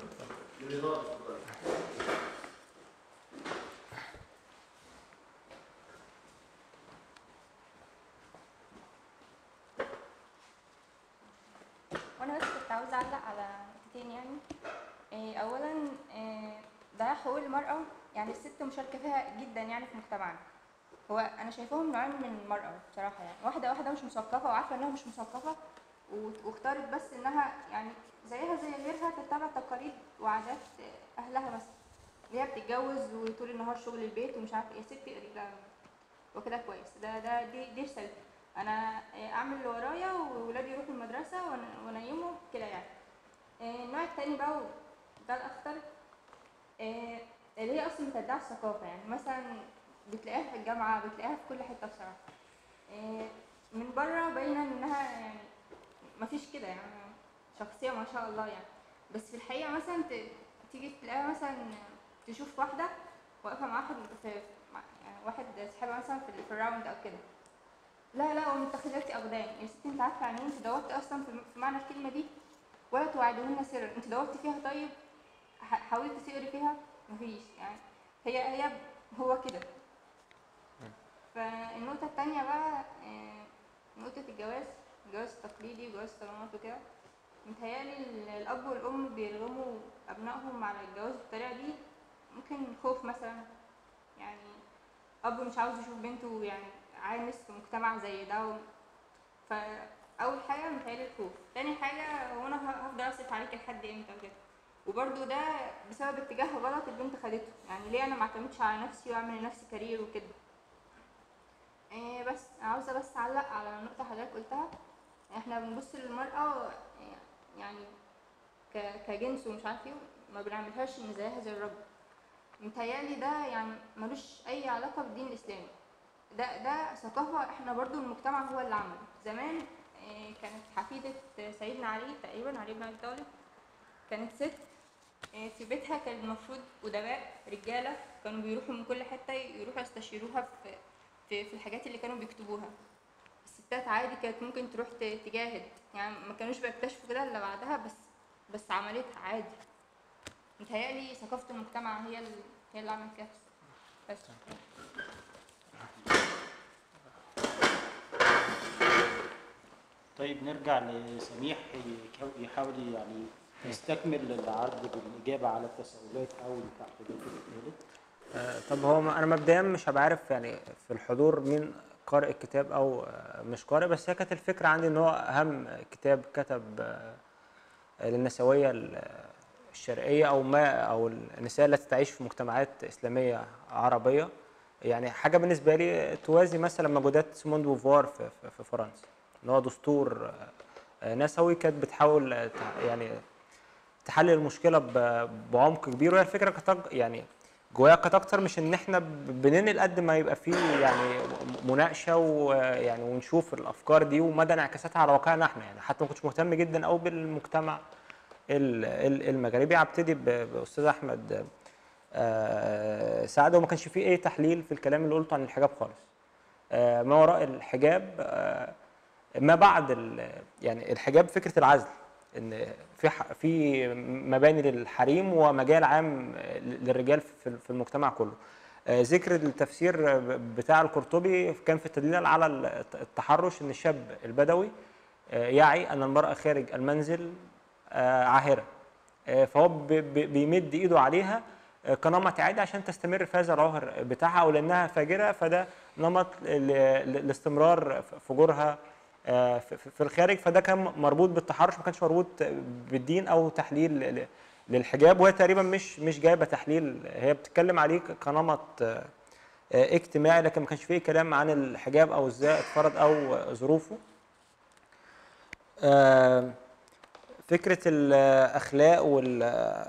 وانا بس كنت عاوزه اعلق على نقطتين يعني إيه، اولا إيه، ضياع حقوق المراه يعني الست مشاركه فيها جدا يعني في مجتمعنا هو انا شايفاهم نوعين من المراه بصراحه يعني واحده واحده مش مثقفه وعارفه انها مش مثقفه و- واختارت بس انها يعني زيها زي غيرها تتبع تقاليد وعادات اهلها بس اللي هي بتتجوز وطول النهار شغل البيت ومش عارفه ايه يا ستي اقري ده وكده كويس ده ده دي دي رسالتي انا آه، اعمل اللي ورايا وولادي يروحوا المدرسه وأنا- وانيمهم كده يعني آه، النوع التاني بقى وده الاخطر آه، اللي هي اصلا بتدعي الثقافه يعني مثلا بتلاقيها في الجامعه بتلاقيها في كل حته بصراحه آه، من بره باينه انها يعني مفيش كده يعني شخصيه ما شاء الله يعني بس في الحقيقه مثلا ت- تيجي تلاقيها مثلا تشوف واحده واقفه مع واحد في مع- يعني واحد صاحبها مثلا في, في الراوند او كده لا لا ومتخذات اقدام يا ستي انت عارفه يعني إيه؟ انت دورت اصلا في في معنى الكلمه دي ولا توعدوهن سرا انت دورت فيها طيب ح- حاولت تقري فيها مفيش يعني هي هي هو كده فالنقطة التانية بقى آه، نقطة الجواز الجواز التقليدي وجواز الصالونات وكده متهيألي ال- الأب والأم بيرغموا أبنائهم على الجواز بالطريقة دي ممكن خوف مثلا يعني أب مش عاوز يشوف بنته يعني عانس في مجتمع زي ده و... فأول حاجة متهيألي الخوف تاني حاجة هو أنا ه- هفضل أصرف عليك لحد إمتى وكده وبرده ده بسبب اتجاه غلط البنت خدته يعني ليه أنا معتمدش على نفسي وأعمل لنفسي كارير وكده إيه بس عاوزة بس أعلق على نقطة حضرتك قلتها احنا بنبص للمرأة يعني ك- كجنس ومش عارف ايه ما بنعملهاش ان زيها زي الرجل متهيألي ده يعني ملوش أي علاقة بالدين الإسلامي ده ده ثقافة احنا برضو المجتمع هو اللي عمله زمان إيه، كانت حفيدة سيدنا علي تقريبا علي بن أبي طالب كانت ست إيه، في بيتها كان المفروض أدباء رجالة كانوا بيروحوا من كل حتة يروحوا يستشيروها في في في الحاجات اللي كانوا بيكتبوها الستات عادي كانت ممكن تروح ت- تجاهد يعني ما كانوش بيكتشفوا كده الا بعدها بس بس عملتها عادي متهيألي ثقافة المجتمع هي اللي هي اللي عملت كده بس طيب نرجع لسميح يكو- يحاول يعني يستكمل العرض بالإجابة على التساؤلات أو التعقيدات اللي اتقالت آه، طب هو ما- انا مبدئيا مش هبقى عارف يعني في الحضور مين قارئ الكتاب او آه، مش قارئ بس هي كانت الفكره عندي ان هو اهم كتاب كتب آه، للنسويه ال- الشرقيه او ما او النساء التي تعيش في مجتمعات اسلاميه عربيه يعني حاجه بالنسبه لي توازي مثلا مجهودات سيمون دو بوفوار في, في, في فرنسا ان هو دستور آه، نسوي كانت بتحاول آه، تع- يعني تحلل المشكله ب- بعمق كبير وهي الفكره كانت أك- يعني جوايا كانت اكتر مش ان احنا ب- بننقل قد ما يبقى فيه يعني مناقشه ويعني ونشوف الافكار دي ومدى انعكاساتها على واقعنا احنا يعني حتى ما كنتش مهتم جدا قوي بالمجتمع ال- ال- المغربي هبتدي ب- باستاذ احمد آه، سعد وما كانش فيه اي تحليل في الكلام اللي قلته عن الحجاب خالص آه، ما وراء الحجاب آه، ما بعد ال- يعني الحجاب فكره العزل ان في ح- في مباني للحريم ومجال عام للرجال في في المجتمع كله آه، ذكر التفسير بتاع القرطبي كان في التدليل على الت- التحرش ان الشاب البدوي آه، يعي ان المراه خارج المنزل آه، عاهره آه، فهو ب- ب- بيمد ايده عليها آه، كنمط عادي عشان تستمر في هذا العهر بتاعها او لانها فاجره فده نمط ل- ل- لاستمرار فجورها آه، في في الخارج فده كان مربوط بالتحرش ما كانش مربوط بالدين او تحليل ل- للحجاب وهي تقريبا مش مش جايبه تحليل هي بتتكلم عليه كنمط آه، آه، اجتماعي لكن ما كانش فيه كلام عن الحجاب او ازاي اتفرض او ظروفه آه، فكره الاخلاق وال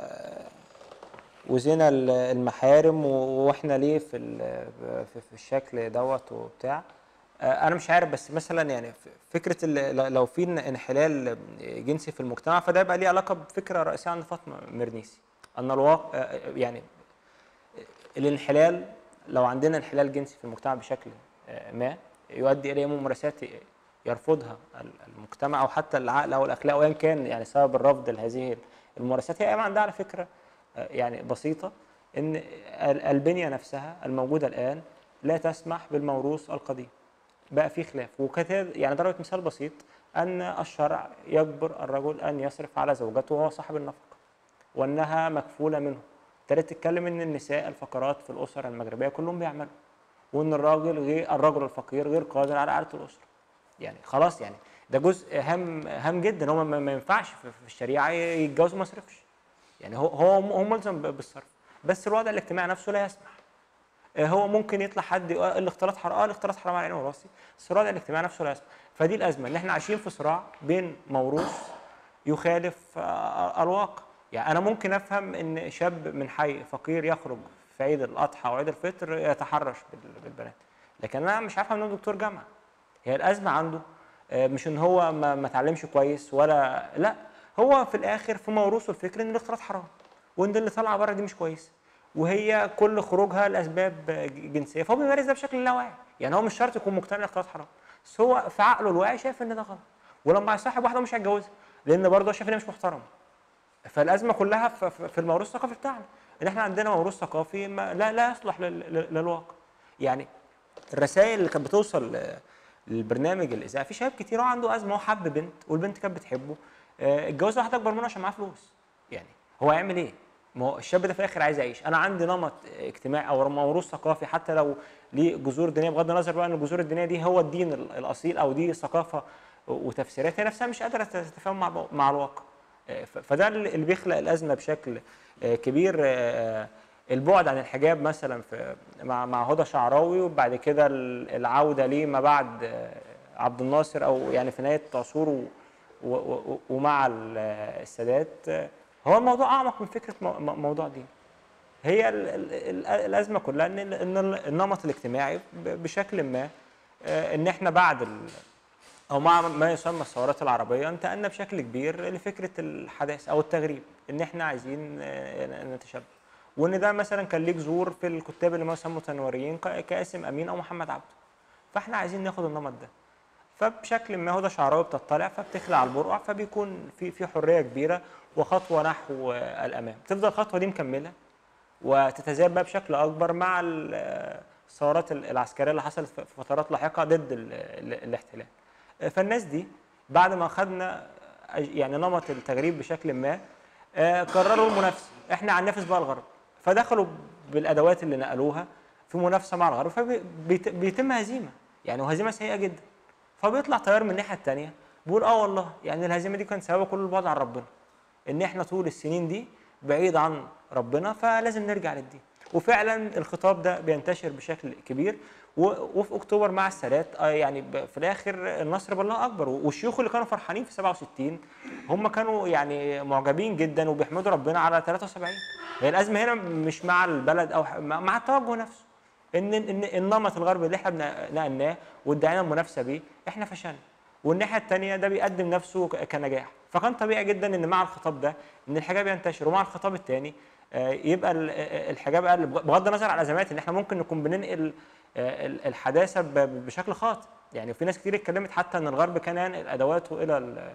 وزنا ال- المحارم و- واحنا ليه في ال- في في الشكل دوت وبتاع آه، انا مش عارف بس مثلا يعني ف- فكره ال- لو في ان- انحلال جنسي في المجتمع فده يبقى ليه علاقه بفكره رئيسيه عند فاطمه مرنيسي ان الواقع يعني الانحلال لو عندنا انحلال جنسي في المجتمع بشكل آه، ما يؤدي الى ممارسات يرفضها ال- المجتمع او حتى العقل او الاخلاق وان كان يعني سبب الرفض لهذه الممارسات هي قايمه عندها على فكره آه، يعني بسيطه ان ال- البنيه نفسها الموجوده الان لا تسمح بالموروث القديم بقى في خلاف وكتاب يعني ضربت مثال بسيط ان الشرع يجبر الرجل ان يصرف على زوجته وهو صاحب النفقه وانها مكفوله منه ابتدت تتكلم ان النساء الفقرات في الاسر المغربيه كلهم بيعملوا وان الراجل غير الرجل الفقير غير قادر على اعاله الاسره يعني خلاص يعني ده جزء هام هام جدا هو ما ما ينفعش في في الشريعه يتجوز وما يصرفش يعني هو هو هو ملزم بالصرف بس الوضع الاجتماعي نفسه لا يسمح آه، هو ممكن يطلع حد يقول آه، الاختلاط حرام اه الاختلاط حرام على عيني وراسي بس الوضع الاجتماعي نفسه لا يسمح فدي الازمه ان احنا عايشين في صراع بين موروث يخالف آه، الواقع يعني انا ممكن افهم ان شاب من حي فقير يخرج في عيد الاضحى وعيد الفطر يتحرش بال- بالبنات لكن انا مش عارف انه دكتور جامعه هي الازمه عنده آه، مش ان هو ما ما اتعلمش كويس ولا لا هو في الاخر في موروثه الفكري ان الاختلاط حرام وان اللي طالعه بره دي مش كويسه وهي كل خروجها لاسباب ج- جنسيه فهو بيمارس ده بشكل لا واعي يعني هو مش شرط يكون مقتنع الاختلاط حرام بس هو في عقله الواعي شايف ان ده غلط ولما هيصاحب واحده مش هيتجوزها لان برضه هو شايف ان هي مش محترمه فالازمه كلها في- في في الموروث الثقافي بتاعنا ان احنا عندنا موروث ثقافي ما لا لا يصلح لل- لل- للواقع يعني الرسائل اللي كانت بتوصل ل- للبرنامج الاذاعي في شباب كتير هو عنده ازمه هو حب بنت والبنت كانت بتحبه آه، اتجوز واحده اكبر منه عشان معاه فلوس يعني هو هيعمل ايه؟ ما هو الشاب ده في الاخر عايز يعيش انا عندي نمط اجتماعي او موروث ثقافي حتى لو ليه جذور دينيه بغض النظر بقى ان الجذور الدينيه دي هو الدين ال- الاصيل او دي ثقافه وتفسيرات هي نفسها مش قادره تتفاهم مع مع الواقع آه، ف- فده اللي اللي بيخلق الازمه بشكل آه، كبير آه، البعد عن الحجاب مثلا في مع مع هدى شعراوي وبعد كده ال- العوده ليه ما بعد آه، عبد الناصر او يعني في نهايه عصوره و- و- ومع ال- السادات آه، هو الموضوع اعمق من فكره مو- مو- موضوع دين هي ال- ال- ال- الازمه كلها ان ال- ان ال- النمط الاجتماعي ب- بشكل ما آه، ان احنا بعد ال- او مع ما يسمى الثورات العربيه انتقلنا بشكل كبير لفكره الحداثه او التغريب ان احنا عايزين آه، نتشبه وان ده مثلا كان ليه جذور في الكتاب اللي ما يسموا تنوريين ك- كاسم امين او محمد عبده فاحنا عايزين ناخد النمط ده فبشكل ما هدى شعراوي بتطلع فبتخلع البرقع فبيكون في في حريه كبيره وخطوه نحو آه، الامام تفضل الخطوه دي مكمله وتتزايد بقى بشكل اكبر مع ال- الثورات ال- العسكريه اللي حصلت في فترات لاحقه ضد ال- ال- الاحتلال فالناس دي بعد ما خدنا يعني نمط التغريب بشكل ما آه، قرروا المنافسه احنا هننافس بقى الغرب فدخلوا بالادوات اللي نقلوها في منافسه مع الغرب فبيتم هزيمه يعني وهزيمه سيئه جدا فبيطلع تيار من الناحيه الثانيه بيقول اه والله يعني الهزيمه دي كان سببها كل البعد عن ربنا ان احنا طول السنين دي بعيد عن ربنا فلازم نرجع للدين وفعلا الخطاب ده بينتشر بشكل كبير و- وفي اكتوبر مع السادات آه، يعني ب- في الاخر النصر بالله اكبر والشيوخ اللي كانوا فرحانين في 67 هم كانوا يعني معجبين جدا وبيحمدوا ربنا على 73 هي الازمه هنا مش مع البلد او ح- مع مع التوجه نفسه ان ان النمط الغربي اللي احنا بن- نقلناه وادعينا المنافسه بيه احنا فشلنا والناحيه الثانيه ده بيقدم نفسه ك- كنجاح فكان طبيعي جدا ان مع الخطاب ده ان الحجاب ينتشر ومع الخطاب الثاني يبقى ال- آه، الحجاب اقل بغض النظر عن الازمات ان احنا ممكن نكون بننقل آه، ال- الحداثه ب- بشكل خاطئ يعني في ناس كتير اتكلمت حتى ان الغرب كان ينقل ادواته الى ال-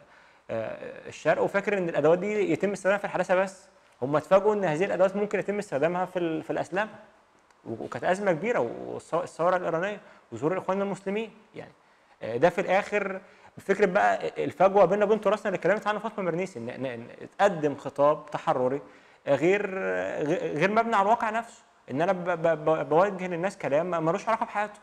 آه، الشرق وفاكر ان الادوات دي يتم استخدامها في الحداثه بس هم اتفاجئوا ان هذه الادوات ممكن يتم استخدامها في ال- في الاسلام وكانت ازمه كبيره والثوره الايرانيه وظهور الاخوان المسلمين يعني آه، ده في الاخر فكره بقى الفجوه بيننا وبين تراثنا اللي اتكلمت عنه فاطمه مرنيسي ان ان إن تقدم خطاب تحرري غير غير غير مبني على الواقع نفسه ان انا ب- ب- ب- بوجه للناس كلام ملوش علاقه بحياتهم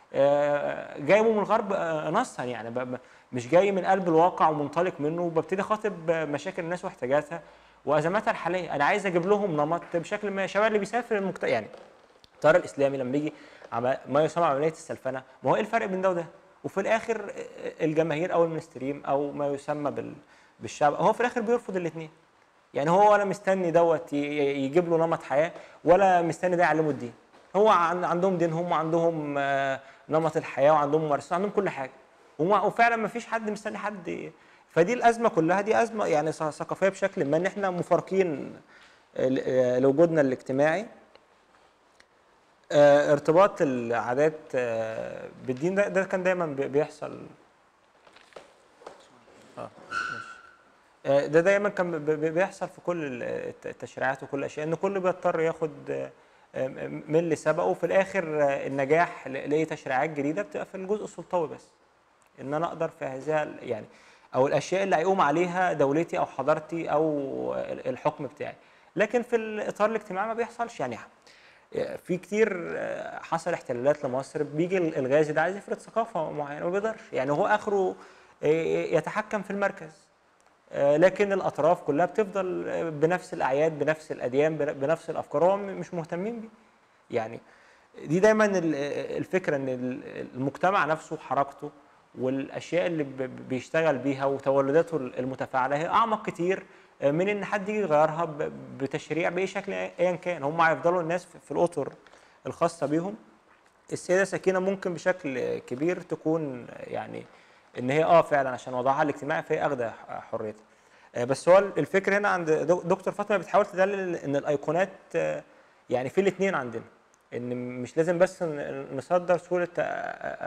آه، جايبه من الغرب آه، نصا يعني ب- ب- مش جاي من قلب الواقع ومنطلق منه وببتدي اخاطب مشاكل الناس واحتياجاتها وازماتها الحاليه انا عايز اجيب لهم نمط بشكل ما شباب اللي بيسافر المجت... يعني التيار الاسلامي لما يجي عم- ما يسمى عمليه السلفنه ما هو ايه الفرق بين ده وده؟ وفي الاخر الجماهير او المنستريم او ما يسمى بال... بالشعب هو في الاخر بيرفض الاثنين يعني هو ولا مستني دوت ي- يجيب له نمط حياه ولا مستني ده يعلمه الدين هو عن- عندهم دينهم وعندهم آه، نمط الحياه وعندهم ممارسات عندهم كل حاجه وما- وفعلا ما فيش حد مستني حد ي- فدي الازمه كلها دي ازمه يعني ث- ثقافيه بشكل ما ان احنا مفارقين آه، ل- آه، لوجودنا الاجتماعي آه، ارتباط العادات آه، بالدين ده ده كان دايما بي- بيحصل اه ماشي. آه، ده دايما كان ب- ب- بيحصل في كل ال- الت- التشريعات وكل الاشياء ان كل بيضطر ياخد آه، آه، من اللي سبقه وفي الاخر آه، النجاح ل- لاي تشريعات جديده بتبقى في الجزء السلطوي بس ان انا اقدر في هذا ال- يعني او الاشياء اللي هيقوم عليها دولتي او حضارتي او ال- الحكم بتاعي لكن في الاطار الاجتماعي ما بيحصلش يعني في كتير آه، حصل احتلالات لمصر بيجي الغازي ده عايز يفرض ثقافه معينه ما بيقدرش يعني هو اخره آه، يتحكم في المركز آه، لكن الاطراف كلها بتفضل آه، بنفس الاعياد بنفس الاديان بن- بنفس الافكار هو مش مهتمين بيه يعني دي دايما ال- الفكره ان ال- المجتمع نفسه حركته والاشياء اللي ب- ب- بيشتغل بيها وتولداته المتفاعله هي اعمق كتير من ان حد يجي يغيرها ب- بتشريع باي شكل ايا كان هم هيفضلوا الناس في- في الاطر الخاصه بيهم السيده سكينه ممكن بشكل كبير تكون يعني ان هي اه فعلا عشان وضعها الاجتماعي فهي اخده حريتها آه، بس هو الفكر هنا عند دك- دكتور فاطمه بتحاول تدلل ان الايقونات آه، يعني في الاثنين عندنا ان مش لازم بس ن- نصدر صوره آه، آه،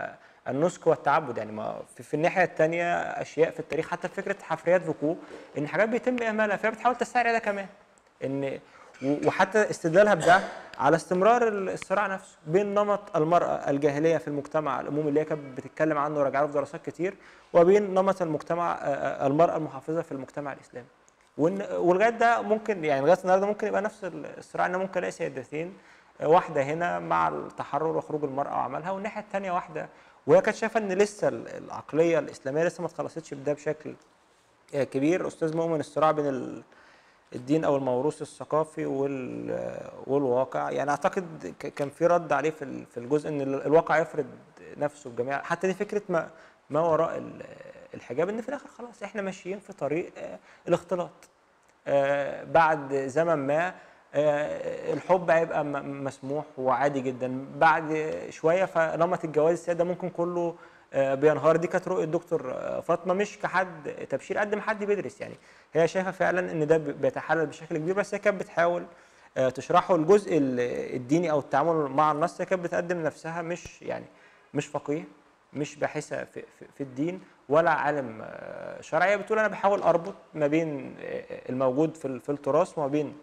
النسك والتعبد يعني ما في, في الناحيه الثانيه اشياء في التاريخ حتى فكره حفريات فوكو ان حاجات بيتم اهمالها فهي بتحاول تستعري ده كمان ان و- وحتى استدلالها بده على استمرار الصراع نفسه بين نمط المراه الجاهليه في المجتمع العمومي اللي هي كانت بتتكلم عنه وراجعه في دراسات كتير وبين نمط المجتمع آه، آه، المراه المحافظه في المجتمع الاسلامي وإن- ولغايه ده ممكن يعني لغايه النهارده ممكن يبقى نفس الصراع ان ممكن الاقي سيدتين واحده هنا مع التحرر وخروج المراه وعملها والناحيه الثانيه واحده وهي كانت شايفه ان لسه ال- العقليه الاسلاميه لسه ما اتخلصتش بده بشكل آه، كبير استاذ مؤمن الصراع بين ال- الدين او الموروث الثقافي وال- والواقع يعني اعتقد ك- كان في رد عليه في ال- في الجزء ان ال- الواقع يفرض نفسه بجميع حتى دي فكره ما ما وراء ال- الحجاب ان في الاخر خلاص احنا ماشيين في طريق آه، الاختلاط آه، بعد زمن ما آه، الحب هيبقى م- مسموح وعادي جدا بعد شويه فنمط الجواز السيادة ممكن كله آه، بينهار دي كانت رؤيه دكتور آه، فاطمه مش كحد تبشير قد ما حد بيدرس يعني هي شايفه فعلا ان ده بي- بيتحلل بشكل كبير بس هي كانت بتحاول آه، تشرحه الجزء ال- الديني او التعامل مع النص هي كانت بتقدم نفسها مش يعني مش فقيه مش باحثه في, في, في الدين ولا عالم آه، شرعي هي بتقول انا بحاول اربط ما بين آه، الموجود في ال- في التراث وما بين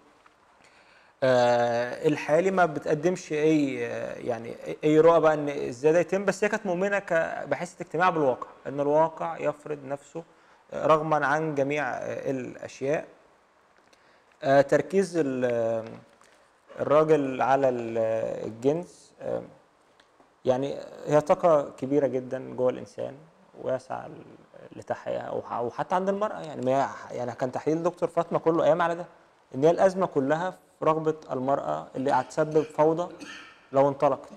آه، الحالي ما بتقدمش اي آه، يعني اي رؤى بقى ان ازاي ده يتم بس هي كانت مؤمنه ك- بحيث اجتماع بالواقع ان الواقع يفرض نفسه آه، رغما عن جميع آه، الاشياء آه، تركيز ال- آه، الراجل على ال- آه، الجنس آه، يعني هي طاقة كبيرة جدا جوه الإنسان ويسعى ل- لتحقيقها وح- وحتى عند المرأة يعني ما هي- يعني كان تحليل دكتور فاطمة كله قايم على ده إن هي الأزمة كلها في رغبة المرأة اللي هتسبب فوضى لو انطلقت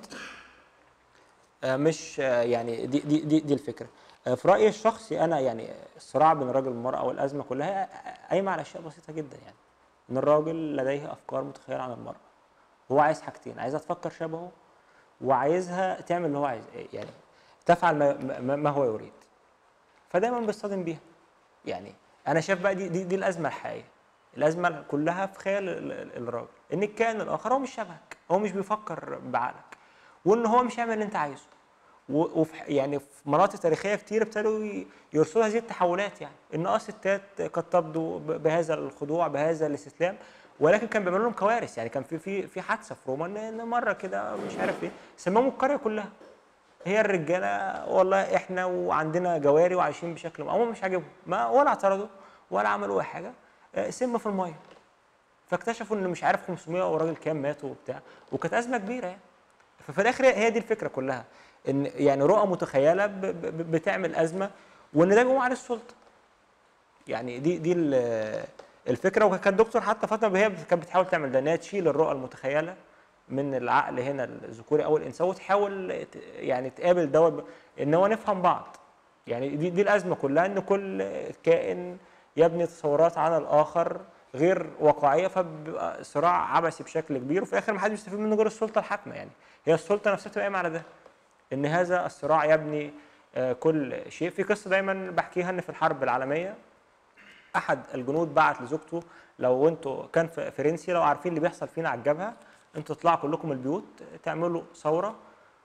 آه، مش آه، يعني دي دي دي, دي الفكرة آه، في رأيي الشخصي أنا يعني الصراع بين الراجل والمرأة والأزمة كلها قايمة على أشياء بسيطة جدا يعني إن الراجل لديه أفكار متخيلة عن المرأة هو عايز حاجتين عايزها تفكر شبهه وعايزها تعمل اللي هو عايز يعني تفعل ما, ما, ما هو يريد فدايما بيصطدم بيها يعني انا شايف بقى دي دي, دي الازمه الحقيقيه الازمه كلها في خيال ال- ال- الراجل ان الكائن الاخر هو مش شبهك هو مش بيفكر بعقلك وان هو مش هيعمل اللي انت عايزه و- وفي ح- يعني في مناطق تاريخيه كتير ابتدوا ي- يرصدوا هذه التحولات يعني ان اه الستات قد تبدو ب- بهذا الخضوع بهذا الاستسلام ولكن كان بيعملوا لهم كوارث يعني كان في في في حادثه في روما ان إن مره كده مش عارف ايه سمموا القريه كلها هي الرجاله والله احنا وعندنا جواري وعايشين بشكل هم مش عاجبهم ما ولا اعترضوا ولا عملوا اي حاجه آه، سم في الميه فاكتشفوا ان مش عارف 500 وراجل كام ماتوا وبتاع وكانت ازمه كبيره يعني ففي الاخر هي دي الفكره كلها ان يعني رؤى متخيله ب- ب- بتعمل ازمه وان ده بيقوم عليه السلطه يعني دي دي ال- الفكره وكانت الدكتور حتى فاطمه هي كانت بتحاول تعمل ده ان هي تشيل الرؤى المتخيله من العقل هنا الذكوري او الانثوي وتحاول ت- يعني تقابل دوت ب- ان هو نفهم بعض يعني دي دي الازمه كلها ان كل كائن يبني تصورات عن الاخر غير واقعيه فبيبقى صراع عبثي بشكل كبير وفي الاخر ما حدش بيستفيد منه غير السلطه الحاكمه يعني هي السلطه نفسها بتبقى قايمه على ده ان هذا الصراع يبني آه، كل شيء في قصه دايما بحكيها ان في الحرب العالميه احد الجنود بعت لزوجته لو انتوا كان في فرنسي لو عارفين اللي بيحصل فينا على الجبهه انتوا تطلعوا كلكم البيوت تعملوا ثوره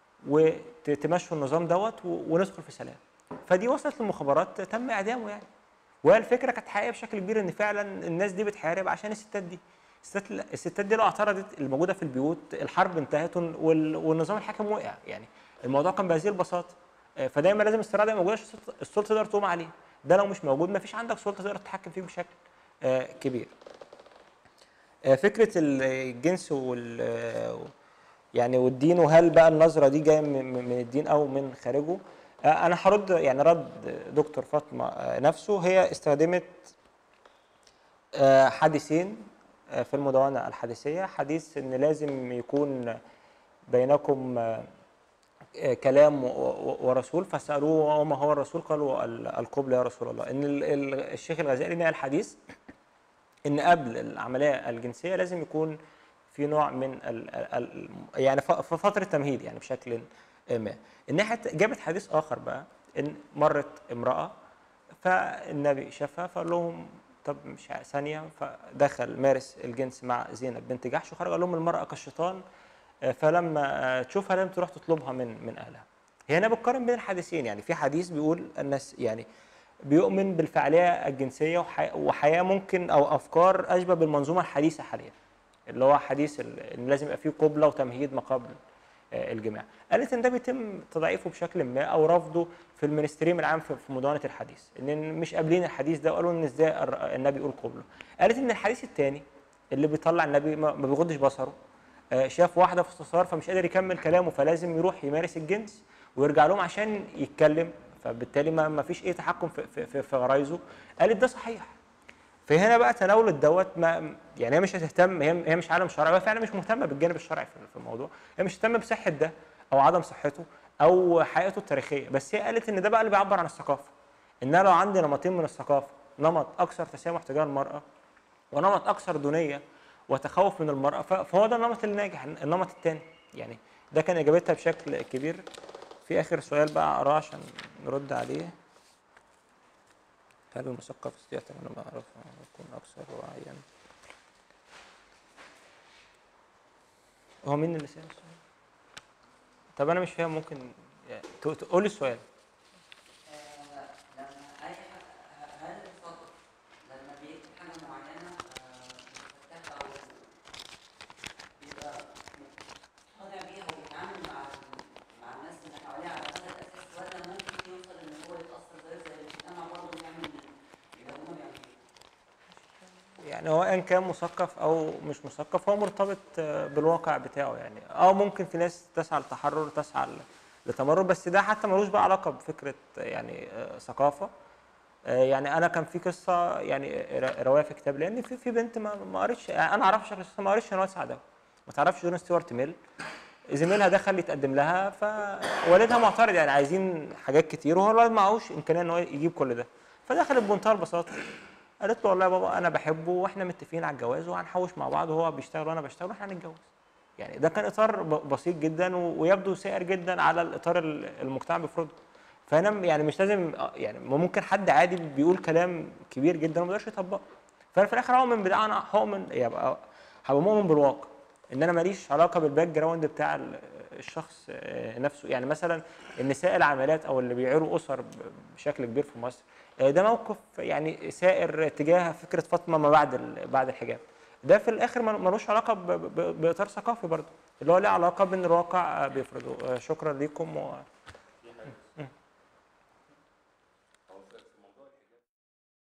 وتمشوا النظام دوت و- وندخل في سلام فدي وصلت للمخابرات تم اعدامه يعني وهي الفكره كانت حقيقيه بشكل كبير ان فعلا الناس دي بتحارب عشان الستات دي الستات الستات دي لو اعترضت اللي موجوده في البيوت الحرب انتهت وال- والنظام الحاكم وقع يعني الموضوع كان بهذه البساطه آه، فدايما لازم الصراع ده يبقى موجود عشان السلطة- السلطه تقدر تقوم عليه ده لو مش موجود مفيش عندك سلطه تقدر تتحكم فيه بشكل آه، كبير آه، فكره الجنس وال آه، يعني والدين وهل بقى النظره دي جايه من من الدين او من خارجه آه، انا هرد يعني رد دكتور فاطمه آه، نفسه هي استخدمت آه، حديثين آه، في المدونه الحديثيه حديث ان لازم يكون بينكم آه، آه، كلام و- و- ورسول فسالوه وما هو الرسول قالوا ال- القبله يا رسول الله ان ال- ال- الشيخ الغزالي نقل الحديث ان قبل العمليه الجنسيه لازم يكون في نوع من ال ال يعني ف- في فتره تمهيد يعني بشكل ما الناحيه الت- جابت حديث اخر بقى ان مرت امراه فالنبي شافها فقال لهم طب مش ع- ثانيه فدخل مارس الجنس مع زينب بنت جحش وخرج قال لهم المراه كالشيطان آه، فلما آه، تشوفها لم تروح تطلبها من من اهلها هي هنا بتقارن بين الحديثين يعني في حديث بيقول الناس يعني بيؤمن بالفعاليه الجنسيه وحي- وحياه ممكن او افكار اشبه بالمنظومه الحديثه حاليا اللي هو حديث ال- ان لازم يبقى فيه قبله وتمهيد ما قبل آه، الجماع قالت ان ده بيتم تضعيفه بشكل ما او رفضه في المينستريم العام في في مدونه الحديث ان مش قابلين الحديث ده وقالوا ان ازاي الر- النبي يقول قبله قالت ان الحديث الثاني اللي بيطلع النبي ما ما بيغضش بصره آه، شاف واحده في استثار فمش قادر يكمل كلامه فلازم يروح يمارس الجنس ويرجع لهم عشان يتكلم فبالتالي ما ما فيش اي تحكم في في, في, في غرايزه قالت ده صحيح فهنا بقى تناولت دوت ما يعني هي مش هتهتم هي هي مش عالم شرعي وهي فعلا مش مهتمه بالجانب الشرعي في في الموضوع هي مش مهتمه بصحه ده او عدم صحته او حقيقته التاريخيه بس هي قالت ان ده بقى اللي بيعبر عن الثقافه ان انا لو عندي نمطين من الثقافه نمط اكثر تسامح تجاه المراه ونمط اكثر دونيه وتخوف من المراه ف- فهو ده النمط اللي ناجح النمط الثاني يعني ده كان اجابتها بشكل كبير في اخر سؤال بقى اقراه عشان نرد عليه هل المثقف يستطيع تماما ما أعرف يكون أكثر وعيا هو مين اللي سأل السؤال؟ طب أنا مش فاهم ممكن يعني ت- تقول السؤال لما اي ح- هل الفضل لما بيكتب حاجه معينه آه، مفتاح او بيبقى مقتنع بيها وبيتعامل مع مع الناس اللي حواليه على هذا الاساس ولا ممكن يوصل ان هو يتاثر زي زي المجتمع برضه ويعمل اللي هم بيعملوه يعني هو ان كان مثقف او مش مثقف هو مرتبط آه، بالواقع بتاعه يعني اه ممكن في ناس تسعى للتحرر تسعى ل- للتمرد بس ده حتى ملوش بقى علاقه بفكره آه، يعني آه، ثقافه آه، يعني انا كان في قصه يعني ر- روايه في كتاب لان في في بنت ما ما قريتش يعني انا اعرفها شكل شخصيا ما قريتش نوال سعداوي ما تعرفش جون ستيوارت ميل زميلها دخل يتقدم لها فوالدها معترض يعني عايزين حاجات كتير وهو الولد معهوش امكانيه ان هو يجيب كل ده فدخلت بمنتهى البساطه قالت له والله يا بابا انا بحبه واحنا متفقين على الجواز وهنحوش مع بعض وهو بيشتغل وانا بشتغل واحنا هنتجوز يعني ده كان اطار ب- بسيط جدا و- ويبدو سائر جدا على الاطار ال- المجتمع بيفرضه فانا م- يعني مش لازم آه، يعني ممكن حد عادي بيقول كلام كبير جدا وما يقدرش يطبقه فانا في الاخر هؤمن بده انا هؤمن يبقى هبقى مؤمن بالواقع ان انا ماليش علاقه بالباك جراوند بتاع ال- الشخص آه، نفسه يعني مثلا النساء العاملات او اللي بيعيروا اسر ب- بشكل كبير في مصر آه، ده موقف يعني سائر تجاه فكره فاطمه ما بعد ال- بعد الحجاب ده في الاخر مل- ملوش علاقه ب- ب- باطار ثقافي برضه اللي هو له علاقه بان الواقع آه، بيفرضه آه، شكرا ليكم و